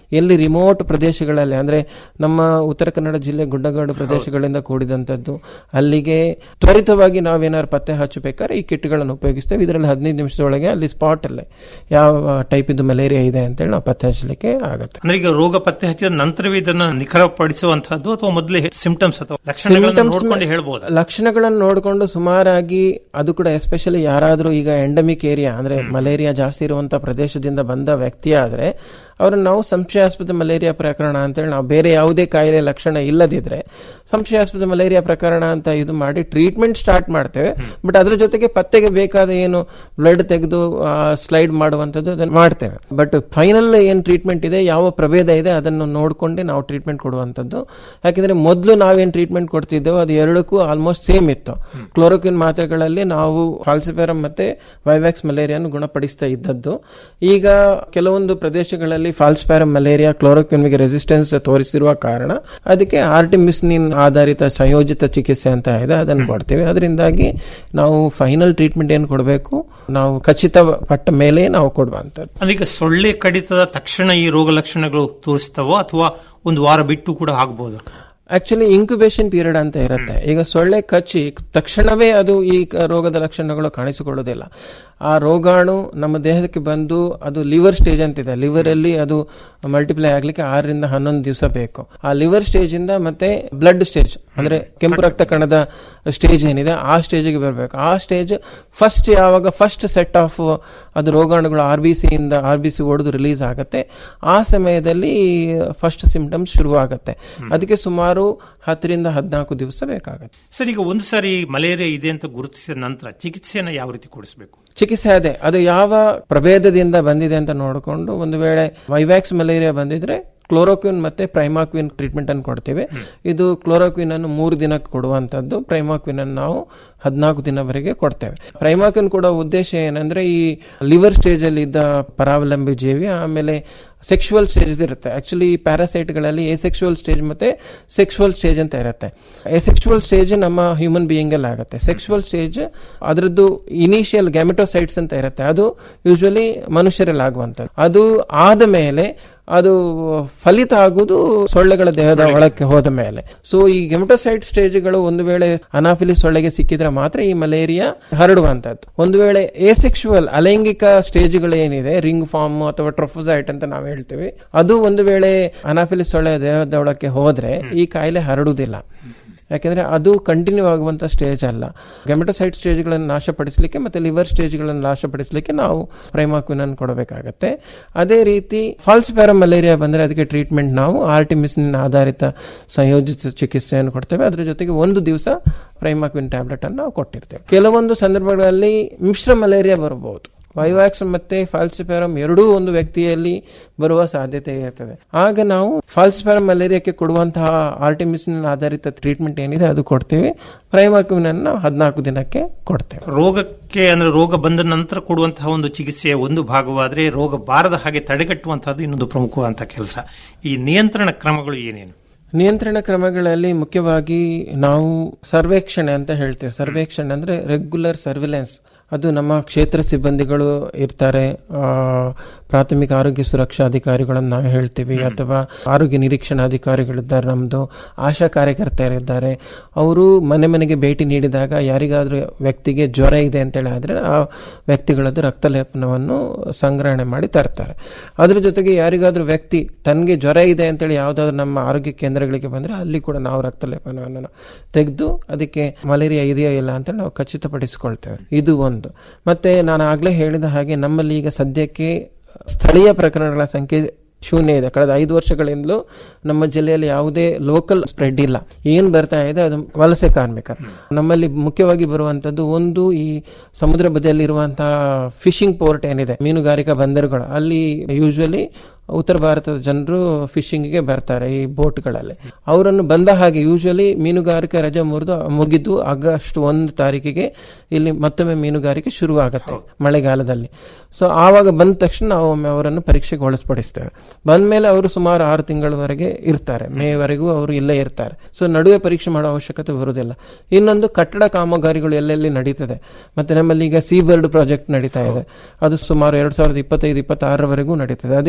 ಎಲ್ಲಿ ರಿಮೋಟ್ ಪ್ರದೇಶಗಳಲ್ಲಿ ಅಂದ್ರೆ ನಮ್ಮ ಉತ್ತರ ಕನ್ನಡ ಜಿಲ್ಲೆ ಗುಡ್ಡಗಾಡು ಪ್ರದೇಶಗಳಿಂದ ಕೂಡಿದಂಥದ್ದು ಅಲ್ಲಿಗೆ ತ್ವರಿತವಾಗಿ ನಾವೇನಾದ್ರು ಪತ್ತೆ ಹಚ್ಚಬೇಕಾದ್ರೆ ಈ ಕಿಟ್ಗಳನ್ನು ಉಪಯೋಗಿಸ್ತೇವೆ ಇದರಲ್ಲಿ ಹದಿನೈದು ನಿಮಿಷದೊಳಗೆ ಅಲ್ಲಿ ಸ್ಪಾಟ್ ಅಲ್ಲೇ ಯಾವ ಟೈಪ್ ಇದು ಮಲೇರಿಯಾ ಇದೆ ಅಂತೇಳಿ ನಾವು ಪತ್ತೆ ಹಚ್ಚಲಿಕ್ಕೆ ಆಗುತ್ತೆ ಅಂದ್ರೆ ಈಗ ರೋಗ ಪತ್ತೆ ಹಚ್ಚಿದ ನಂತರವೇ ಇದನ್ನ ನಿಖರಪಡಿಸುವಂತಹದ್ದು ಅಥವಾ ಮೊದಲೇ ಸಿಂಪ್ಟಮ್ಸ್ ಅಥವಾ ಲಕ್ಷಣಗಳನ್ನು Symptoms ನೋಡ್ಕೊಂಡು ನ- ಹೇಳ್ಬೋದು ಲಕ್ಷಣಗಳನ್ನು ನೋಡಿಕೊಂಡು ಸುಮಾರಾಗಿ ಅದು ಕೂಡ ಎಸ್ಪೆಷಲಿ ಯಾರಾದರೂ ಈಗ ಎಂಡಮಿಕ್ ಏರಿಯಾ ಅಂದ್ರೆ ಮಲೇರಿಯಾ ಜಾಸ್ತಿ ಇರುವಂತ ಪ್ರದೇಶದಿಂದ ಬಂದ ವ್ಯಕ್ತಿ ಆದ್ರೆ ಅವ್ರನ್ನ ನಾವು ಸಂಶಯಾಸ್ಪದ ಮಲೇರಿಯಾ ಪ್ರಕರಣ ಅಂತೇಳಿ ನಾವು ಬೇರೆ ಯಾವುದೇ ಕಾಯಿಲೆ ಲಕ್ಷಣ ಇಲ್ಲದಿದ್ರೆ ಸಂಶಯಾಸ್ಪದ ಮಲೇರಿಯಾ ಪ್ರಕರಣ ಅಂತ ಇದು ಮಾಡಿ ಟ್ರೀಟ್ಮೆಂಟ್ ಸ್ಟಾರ್ಟ್ ಮಾಡ್ತೇವೆ ಬಟ್ ಅದ್ರ ಜೊತೆಗೆ ಪತ್ತೆಗೆ ಬೇಕಾದ ಏನು ಬ್ಲಡ್ ತೆಗೆದು ಸ್ಲೈಡ್ ಮಾಡುವಂಥದ್ದು ಅದನ್ನು ಮಾಡ್ತೇವೆ ಬಟ್ ಫೈನಲ್ ಏನು ಟ್ರೀಟ್ಮೆಂಟ್ ಇದೆ ಯಾವ ಪ್ರಭೇದ ಇದೆ ಅದನ್ನು ನೋಡಿಕೊಂಡೇ ನಾವು ಟ್ರೀಟ್ಮೆಂಟ್ ಕೊಡುವಂಥದ್ದು ಯಾಕೆಂದ್ರೆ ಮೊದಲು ನಾವೇನು ಟ್ರೀಟ್ಮೆಂಟ್ ಕೊಡ್ತಿದ್ದೇವೋ ಅದು ಎರಡಕ್ಕೂ ಆಲ್ಮೋಸ್ಟ್ ಸೇಮ್ ಇತ್ತು ಕ್ಲೋರೋಕ್ವಿನ್ ಮಾತ್ರೆಗಳಲ್ಲಿ ನಾವು ಫಾಲ್ಸಿಫೆರಮ್ ಮತ್ತೆ ವೈವ್ಯಾಕ್ಸ್ ಮಲೇರಿಯಾನು ಗುಣಪಡಿಸ್ತಾ ಇದ್ದದ್ದು ಈಗ ಕೆಲವೊಂದು ಪ್ರದೇಶಗಳಲ್ಲಿ ಫಾಲ್ಸಿಫೆರಮ್ ಮಲೇರಿಯಾ ಕ್ಲೋರೋಕ್ವಿನ್ಗೆ ರೆಸಿಸ್ಟೆನ್ಸ್ ತೋರಿಸಿರುವ ಕಾರಣ ಅದಕ್ಕೆ ಆರ್ಟಿಮಿಸ್ನಿನ್ ಆಧಾರಿತ ಸಂಯೋಜಿತ ಚಿಕಿತ್ಸೆ ಅಂತ ಇದೆ ಅದನ್ನು ಕೊಡ್ತೇವೆ ಅದರಿಂದಾಗಿ ನಾವು ಫೈನಲ್ ಟ್ರೀಟ್ಮೆಂಟ್ ಏನು ಕೊಡಬೇಕು ನಾವು ಖಚಿತಪಟ್ಟ ಮೇಲೆ ನಾವು ಕೊಡುವಂಥದ್ದು ಅಂದ್ರೆ ಈಗ ಸೊಳ್ಳೆ ಕಡಿತದ ತಕ್ಷಣ ಈ ರೋಗ ಲಕ್ಷಣಗಳು ತೋರಿಸ್ತವೋ ಅಥವಾ ಒಂದು ವಾರ ಬಿಟ್ಟು ಕೂಡ ಆಗ್ಬೋದು ಆಕ್ಚುಲಿ ಇನ್ಕ್ಯುಬೇಷನ್ ಪೀರಿಯಡ್ ಅಂತ ಇರುತ್ತೆ ಈಗ ಸೊಳ್ಳೆ ಕಚ್ಚಿ ತಕ್ಷಣವೇ ಅದು ಈ ಕ- ರೋಗದ ಲಕ್ಷಣಗಳು ಕಾಣಿಸಿಕೊಳ್ಳೋದಿಲ್ಲ ಆ ರೋಗಾಣು ನಮ್ಮ ದೇಹಕ್ಕೆ ಬಂದು ಅದು ಲಿವರ್ ಸ್ಟೇಜ್ ಅಂತಿದೆ ಲಿವರ್ ಅಲ್ಲಿ ಅದು ಮಲ್ಟಿಪ್ಲೈ ಆಗ್ಲಿಕ್ಕೆ ಆರರಿಂದ ಹನ್ನೊಂದು ದಿವಸ ಬೇಕು ಆ ಲಿವರ್ ಸ್ಟೇಜ್ ಇಂದ ಮತ್ತೆ ಬ್ಲಡ್ ಸ್ಟೇಜ್ ಅಂದ್ರೆ ಕೆಂಪು ರಕ್ತ ಕಣದ ಸ್ಟೇಜ್ ಏನಿದೆ ಆ ಸ್ಟೇಜ್ಗೆ ಬರಬೇಕು ಆ ಸ್ಟೇಜ್ ಫಸ್ಟ್ ಯಾವಾಗ ಫಸ್ಟ್ ಸೆಟ್ ಆಫ್ ಅದು ರೋಗಾಣುಗಳು ಆರ್ ಬಿ ಸಿ ಇಂದ ಆರ್ ಬಿ ಸಿ ಹೊಡೆದು ರಿಲೀಸ್ ಆಗುತ್ತೆ ಆ ಸಮಯದಲ್ಲಿ ಫಸ್ಟ್ ಸಿಂಪ್ಟಮ್ಸ್ ಶುರುವಾಗುತ್ತೆ ಅದಕ್ಕೆ ಸುಮಾರು ಹತ್ತರಿಂದ ಹದಿನಾಲ್ಕು ದಿವಸ ಬೇಕಾಗುತ್ತೆ ಸರ್ ಈಗ ಒಂದು ಸಾರಿ ಮಲೇರಿಯಾ ಇದೆ ಅಂತ ಗುರುತಿಸಿದ ನಂತರ ಚಿಕಿತ್ಸೆಯನ್ನು ಯಾವ ರೀತಿ ಕೊಡಿಸಬೇಕು ಚಿಕಿತ್ಸೆ ಅದೇ ಅದು ಯಾವ ಪ್ರಭೇದದಿಂದ ಬಂದಿದೆ ಅಂತ ನೋಡಿಕೊಂಡು ಒಂದು ವೇಳೆ ವೈವ್ಯಾಕ್ಸ್ ಮಲೇರಿಯಾ ಬಂದಿದ್ರೆ ಕ್ಲೋರೋಕ್ವಿನ್ ಮತ್ತೆ ಪ್ರೈಮಾಕ್ವಿನ್ ಟ್ರೀಟ್ಮೆಂಟ್ ಅನ್ನು ಕೊಡ್ತೀವಿ ಇದು ಕ್ಲೋರೋಕ್ವಿನ್ ಅನ್ನು ಮೂರು ದಿನಕ್ಕೆ ಕೊಡುವಂತದ್ದು ಪ್ರೈಮಾಕ್ವಿನ್ ಅನ್ನು ನಾವು ಹದಿನಾಲ್ಕು ದಿನವರೆಗೆ ಕೊಡ್ತೇವೆ ಪ್ರೈಮಾಕ್ವಿನ್ ಕೊಡೋ ಉದ್ದೇಶ ಏನಂದ್ರೆ ಈ ಲಿವರ್ ಸ್ಟೇಜ್ ಅಲ್ಲಿ ಇದ್ದ ಪರಾವಲಂಬಿ ಜೀವಿ ಆಮೇಲೆ ಸೆಕ್ಷುವಲ್ ಸ್ಟೇಜಸ್ ಇರುತ್ತೆ ಆಕ್ಚುಲಿ ಪ್ಯಾರಾಸೈಟ್ಗಳಲ್ಲಿ ಎಸೆಕ್ಷುವಲ್ ಸ್ಟೇಜ್ ಮತ್ತೆ ಸೆಕ್ಷುವಲ್ ಸ್ಟೇಜ್ ಅಂತ ಇರುತ್ತೆ ಎಸೆಕ್ಷುವಲ್ ಸ್ಟೇಜ್ ನಮ್ಮ ಹ್ಯೂಮನ್ ಬೀಯಿಂಗ್ ಅಲ್ಲಿ ಆಗುತ್ತೆ ಸೆಕ್ಷುವಲ್ ಸ್ಟೇಜ್ ಅದರದ್ದು ಇನಿಷಿಯಲ್ ಗ್ಯಾಮೆಟೋಸೈಟ್ಸ್ ಅಂತ ಇರುತ್ತೆ ಅದು ಯೂಶುವಲಿ ಮನುಷ್ಯರಲ್ಲಿ ಆಗುವಂಥದ್ದು ಅದು ಆದ ಮೇಲೆ ಅದು ಫಲಿತ ಆಗುವುದು ಸೊಳ್ಳೆಗಳ ದೇಹದ ಒಳಕ್ಕೆ ಹೋದ ಮೇಲೆ ಸೊ ಈ ಗೆಮಟೋಸೈಡ್ ಸ್ಟೇಜ್ಗಳು ಒಂದು ವೇಳೆ ಅನಾಫಿಲಿಸ್ ಸೊಳ್ಳೆಗೆ ಸಿಕ್ಕಿದ್ರೆ ಮಾತ್ರ ಈ ಮಲೇರಿಯಾ ಹರಡುವಂತದ್ದು ಒಂದು ವೇಳೆ ಎಸೆಕ್ಷುವಲ್ ಅಲೈಂಗಿಕ ಸ್ಟೇಜ್ಗಳು ಏನಿದೆ ರಿಂಗ್ ಫಾರ್ಮ್ ಅಥವಾ ಟ್ರೊಫೋಸೈಟ್ ಅಂತ ನಾವು ಹೇಳ್ತೀವಿ ಅದು ಒಂದು ವೇಳೆ ಅನಾಫಿಲಿಸ್ ಸೊಳ್ಳೆ ದೇಹದ ಒಳಕ್ಕೆ ಹೋದ್ರೆ ಈ ಕಾಯಿಲೆ ಹರಡುವುದಿಲ್ಲ ಯಾಕೆಂದ್ರೆ ಅದು ಕಂಟಿನ್ಯೂ ಆಗುವಂತ ಸ್ಟೇಜ್ ಅಲ್ಲ ಗೆಮೆಟೋಸೈಡ್ ಸ್ಟೇಜ್ಗಳನ್ನು ನಾಶಪಡಿಸಲಿಕ್ಕೆ ಮತ್ತೆ ಲಿವರ್ ಸ್ಟೇಜ್ಗಳನ್ನು ನಾಶಪಡಿಸಲಿಕ್ಕೆ ನಾವು ಪ್ರೈಮಾಕ್ವಿನ್ ಅನ್ನು ಕೊಡಬೇಕಾಗತ್ತೆ ಅದೇ ರೀತಿ ಫಾಲ್ಸ್ ಪ್ಯಾರಮ್ ಮಲೇರಿಯಾ ಬಂದ್ರೆ ಅದಕ್ಕೆ ಟ್ರೀಟ್ಮೆಂಟ್ ನಾವು ಆರ್ಟಿಮಿಸಿನ್ ಆಧಾರಿತ ಸಂಯೋಜಿತ ಚಿಕಿತ್ಸೆಯನ್ನು ಕೊಡ್ತೇವೆ ಅದರ ಜೊತೆಗೆ ಒಂದು ದಿವಸ ಪ್ರೈಮಾಕ್ವಿನ್ ಟ್ಯಾಬ್ಲೆಟ್ ಅನ್ನು ನಾವು ಕೊಟ್ಟಿರ್ತೇವೆ ಕೆಲವೊಂದು ಸಂದರ್ಭಗಳಲ್ಲಿ ಮಿಶ್ರ ಮಲೇರಿಯಾ ಬರಬಹುದು ವೈವ್ಯಾಕ್ಸ್ ಮತ್ತೆ ಫಾಲ್ಸಿಫೆರಮ್ ಎರಡೂ ಒಂದು ವ್ಯಕ್ತಿಯಲ್ಲಿ ಬರುವ ಸಾಧ್ಯತೆ ಇರ್ತದೆ ಆಗ ನಾವು ಫಾಲ್ಸಿಫೆರಮ್ ಮಲೇರಿಯಾಕ್ಕೆ ಕೊಡುವಂತಹ ಆರ್ಟಿಮಿಸಿನ್ ಆಧಾರಿತ ಟ್ರೀಟ್ಮೆಂಟ್ ಏನಿದೆ ಅದು ಕೊಡ್ತೀವಿ ಪ್ರೈಮಾಕ್ವಿನ್ ಅನ್ನು ನಾವು ಹದಿನಾಲ್ಕು ದಿನಕ್ಕೆ ಕೊಡ್ತೇವೆ ರೋಗಕ್ಕೆ ಅಂದ್ರೆ ರೋಗ ಬಂದ ನಂತರ ಕೊಡುವಂತಹ ಒಂದು ಚಿಕಿತ್ಸೆಯ ಒಂದು ಭಾಗವಾದ್ರೆ ರೋಗ ಬಾರದ ಹಾಗೆ ತಡೆಗಟ್ಟುವಂತಹದ್ದು ಇನ್ನೊಂದು ಪ್ರಮುಖವಾದಂತಹ ಕೆಲಸ ಈ ನಿಯಂತ್ರಣ ಕ್ರಮಗಳು ಏನೇನು ನಿಯಂತ್ರಣ ಕ್ರಮಗಳಲ್ಲಿ ಮುಖ್ಯವಾಗಿ ನಾವು ಸರ್ವೇಕ್ಷಣೆ ಅಂತ ಹೇಳ್ತೇವೆ ಸರ್ವೇಕ್ಷಣೆ ಅಂದ್ರೆ ರೆಗ್ಯುಲರ್ ಸರ್ವಿಲೆನ್ಸ್ ಅದು ನಮ್ಮ ಕ್ಷೇತ್ರ ಸಿಬ್ಬಂದಿಗಳು ಇರ್ತಾರೆ ಆ, ಪ್ರಾಥಮಿಕ ಆರೋಗ್ಯ ಸುರಕ್ಷಾ ಅಧಿಕಾರಿಗಳನ್ನು ನಾವು ಹೇಳ್ತೀವಿ ಅಥವಾ ಆರೋಗ್ಯ ನಿರೀಕ್ಷಣಾ ಅಧಿಕಾರಿಗಳಿದ್ದಾರೆ ನಮ್ಮದು ಆಶಾ ಕಾರ್ಯಕರ್ತರಿದ್ದಾರೆ ಅವರು ಮನೆ ಮನೆಗೆ ಭೇಟಿ ನೀಡಿದಾಗ ಯಾರಿಗಾದ್ರೂ ವ್ಯಕ್ತಿಗೆ ಜ್ವರ ಇದೆ ಅಂತೇಳಿ ಆದ್ರೆ ಆ ವ್ಯಕ್ತಿಗಳದ್ದು ರಕ್ತಲೇಪನವನ್ನು ಸಂಗ್ರಹಣೆ ಮಾಡಿ ತರ್ತಾರೆ ಅದ್ರ ಜೊತೆಗೆ ಯಾರಿಗಾದ್ರೂ ವ್ಯಕ್ತಿ ತನಗೆ ಜ್ವರ ಇದೆ ಅಂತೇಳಿ ಯಾವುದಾದ್ರೂ ನಮ್ಮ ಆರೋಗ್ಯ ಕೇಂದ್ರಗಳಿಗೆ ಬಂದ್ರೆ ಅಲ್ಲಿ ಕೂಡ ನಾವು ರಕ್ತಲೇಪನವನ್ನು ತೆಗೆದು ಅದಕ್ಕೆ ಮಲೇರಿಯಾ ಇದೆಯಾ ಇಲ್ಲ ಅಂತ ನಾವು ಖಚಿತಪಡಿಸಿಕೊಳ್ತೇವೆ ಇದು ಒಂದು ಮತ್ತೆ ನಾನು ಆಗ್ಲೇ ಹೇಳಿದ ಹಾಗೆ ನಮ್ಮಲ್ಲಿ ಈಗ ಸದ್ಯಕ್ಕೆ ಸ್ಥಳೀಯ ಪ್ರಕರಣಗಳ ಸಂಖ್ಯೆ ಶೂನ್ಯ ಇದೆ ಕಳೆದ ಐದು ವರ್ಷಗಳಿಂದಲೂ ನಮ್ಮ ಜಿಲ್ಲೆಯಲ್ಲಿ ಯಾವುದೇ ಲೋಕಲ್ ಸ್ಪ್ರೆಡ್ ಇಲ್ಲ ಏನ್ ಬರ್ತಾ ಇದೆ ಅದು ವಲಸೆ ಕಾರ್ಮಿಕರು ನಮ್ಮಲ್ಲಿ ಮುಖ್ಯವಾಗಿ ಬರುವಂತದ್ದು ಒಂದು ಈ ಸಮುದ್ರ ಬದಿಯಲ್ಲಿರುವಂತಹ ಫಿಶಿಂಗ್ ಪೋರ್ಟ್ ಏನಿದೆ ಮೀನುಗಾರಿಕಾ ಬಂದರುಗಳು ಅಲ್ಲಿ ಯೂಶುವಲಿ ಉತ್ತರ ಭಾರತದ ಜನರು ಫಿಶಿಂಗ್ಗೆ ಬರ್ತಾರೆ ಈ ಬೋಟ್ಗಳಲ್ಲಿ ಅವರನ್ನು ಬಂದ ಹಾಗೆ ಯೂಶುವಲಿ ಮೀನುಗಾರಿಕೆ ರಜೆ ಮುರಿದು ಮುಗಿದು ಆಗಸ್ಟ್ ಒಂದು ತಾರೀಕಿಗೆ ಇಲ್ಲಿ ಮತ್ತೊಮ್ಮೆ ಮೀನುಗಾರಿಕೆ ಶುರುವಾಗುತ್ತೆ ಮಳೆಗಾಲದಲ್ಲಿ ಸೊ ಆವಾಗ ಬಂದ ತಕ್ಷಣ ನಾವು ಒಮ್ಮೆ ಅವರನ್ನು ಪರೀಕ್ಷೆಗೆ ಒಳಪಡಿಸ್ತೇವೆ ಬಂದ್ಮೇಲೆ ಅವರು ಸುಮಾರು ಆರು ತಿಂಗಳವರೆಗೆ ಇರ್ತಾರೆ ಮೇವರೆಗೂ ಅವರು ಇಲ್ಲೇ ಇರ್ತಾರೆ ಸೊ ನಡುವೆ ಪರೀಕ್ಷೆ ಮಾಡೋ ಅವಶ್ಯಕತೆ ಬರುವುದಿಲ್ಲ ಇನ್ನೊಂದು ಕಟ್ಟಡ ಕಾಮಗಾರಿಗಳು ಎಲ್ಲೆಲ್ಲಿ ನಡೀತದೆ ಮತ್ತೆ ನಮ್ಮಲ್ಲಿ ಈಗ ಸಿ ಬರ್ಡ್ ಪ್ರಾಜೆಕ್ಟ್ ನಡೀತಾ ಇದೆ ಅದು ಸುಮಾರು ಎರಡ್ ಸಾವಿರದ ಇಪ್ಪತ್ತೈದು ಇಪ್ಪತ್ತಾರರವರೆಗೂ ನಡೀತದೆ ಅದಕ್ಕೆ ಕೂಡ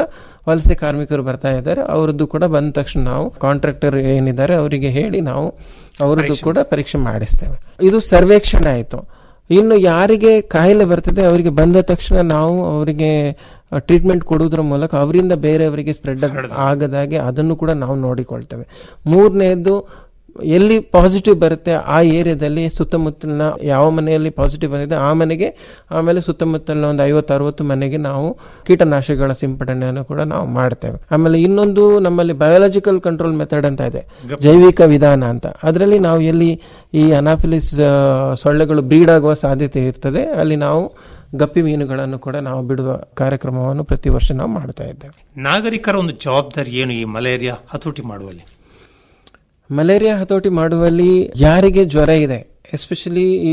ವಲಸೆ ಕಾರ್ಮಿಕರು ಬರ್ತಾ ಇದ್ದಾರೆ ಅವರದ್ದು ಕೂಡ ಬಂದ ತಕ್ಷಣ ನಾವು ಕಾಂಟ್ರಾಕ್ಟರ್ ಏನಿದ್ದಾರೆ ಅವರಿಗೆ ಹೇಳಿ ನಾವು ಅವರದ್ದು ಕೂಡ ಪರೀಕ್ಷೆ ಮಾಡಿಸ್ತೇವೆ ಇದು ಸರ್ವೇಕ್ಷಣೆ ಆಯಿತು ಇನ್ನು ಯಾರಿಗೆ ಕಾಯಿಲೆ ಬರ್ತದೆ ಅವರಿಗೆ ಬಂದ ತಕ್ಷಣ ನಾವು ಅವರಿಗೆ ಟ್ರೀಟ್ಮೆಂಟ್ ಕೊಡುವುದರ ಮೂಲಕ ಅವರಿಂದ ಬೇರೆಯವರಿಗೆ ಸ್ಪ್ರೆಡ್ ಆಗದಾಗೆ ಅದನ್ನು ಕೂಡ ನಾವು ನೋಡಿಕೊಳ್ತೇವೆ ಮೂರನೇದು ಎಲ್ಲಿ ಪಾಸಿಟಿವ್ ಬರುತ್ತೆ ಆ ಏರಿಯಾದಲ್ಲಿ ಸುತ್ತಮುತ್ತಲಿನ ಯಾವ ಮನೆಯಲ್ಲಿ ಪಾಸಿಟಿವ್ ಬಂದಿದೆ ಆ ಮನೆಗೆ ಆಮೇಲೆ ಸುತ್ತಮುತ್ತಲಿನ ಒಂದು ಐವತ್ತು ಅರವತ್ತು ಮನೆಗೆ ನಾವು ಕೀಟನಾಶಕಗಳ ಸಿಂಪಡಣೆಯನ್ನು ಕೂಡ ನಾವು ಮಾಡ್ತೇವೆ ಆಮೇಲೆ ಇನ್ನೊಂದು ನಮ್ಮಲ್ಲಿ ಬಯೋಲಾಜಿಕಲ್ ಕಂಟ್ರೋಲ್ ಮೆಥಡ್ ಅಂತ ಇದೆ ಜೈವಿಕ ವಿಧಾನ ಅಂತ ಅದರಲ್ಲಿ ನಾವು ಎಲ್ಲಿ ಈ ಅನಾಫಿಲಿಸ್ ಆ, ಸೊಳ್ಳೆಗಳು ಬ್ರೀಡ್ ಆಗುವ ಸಾಧ್ಯತೆ ಇರ್ತದೆ ಅಲ್ಲಿ ನಾವು ಗಪ್ಪಿ ಮೀನುಗಳನ್ನು ಕೂಡ ನಾವು ಬಿಡುವ ಕಾರ್ಯಕ್ರಮವನ್ನು ಪ್ರತಿ ವರ್ಷ ನಾವು ಮಾಡ್ತಾ ಇದ್ದೇವೆ ನಾಗರಿಕರ ಒಂದು ಜವಾಬ್ದಾರಿ ಏನು ಈ ಮಲೇರಿಯಾ ಹತೋಟಿ ಮಾಡುವಲ್ಲಿ ಮಲೇರಿಯಾ ಹತೋಟಿ ಮಾಡುವಲ್ಲಿ ಯಾರಿಗೆ ಜ್ವರ ಇದೆ ಎಸ್ಪೆಷಲಿ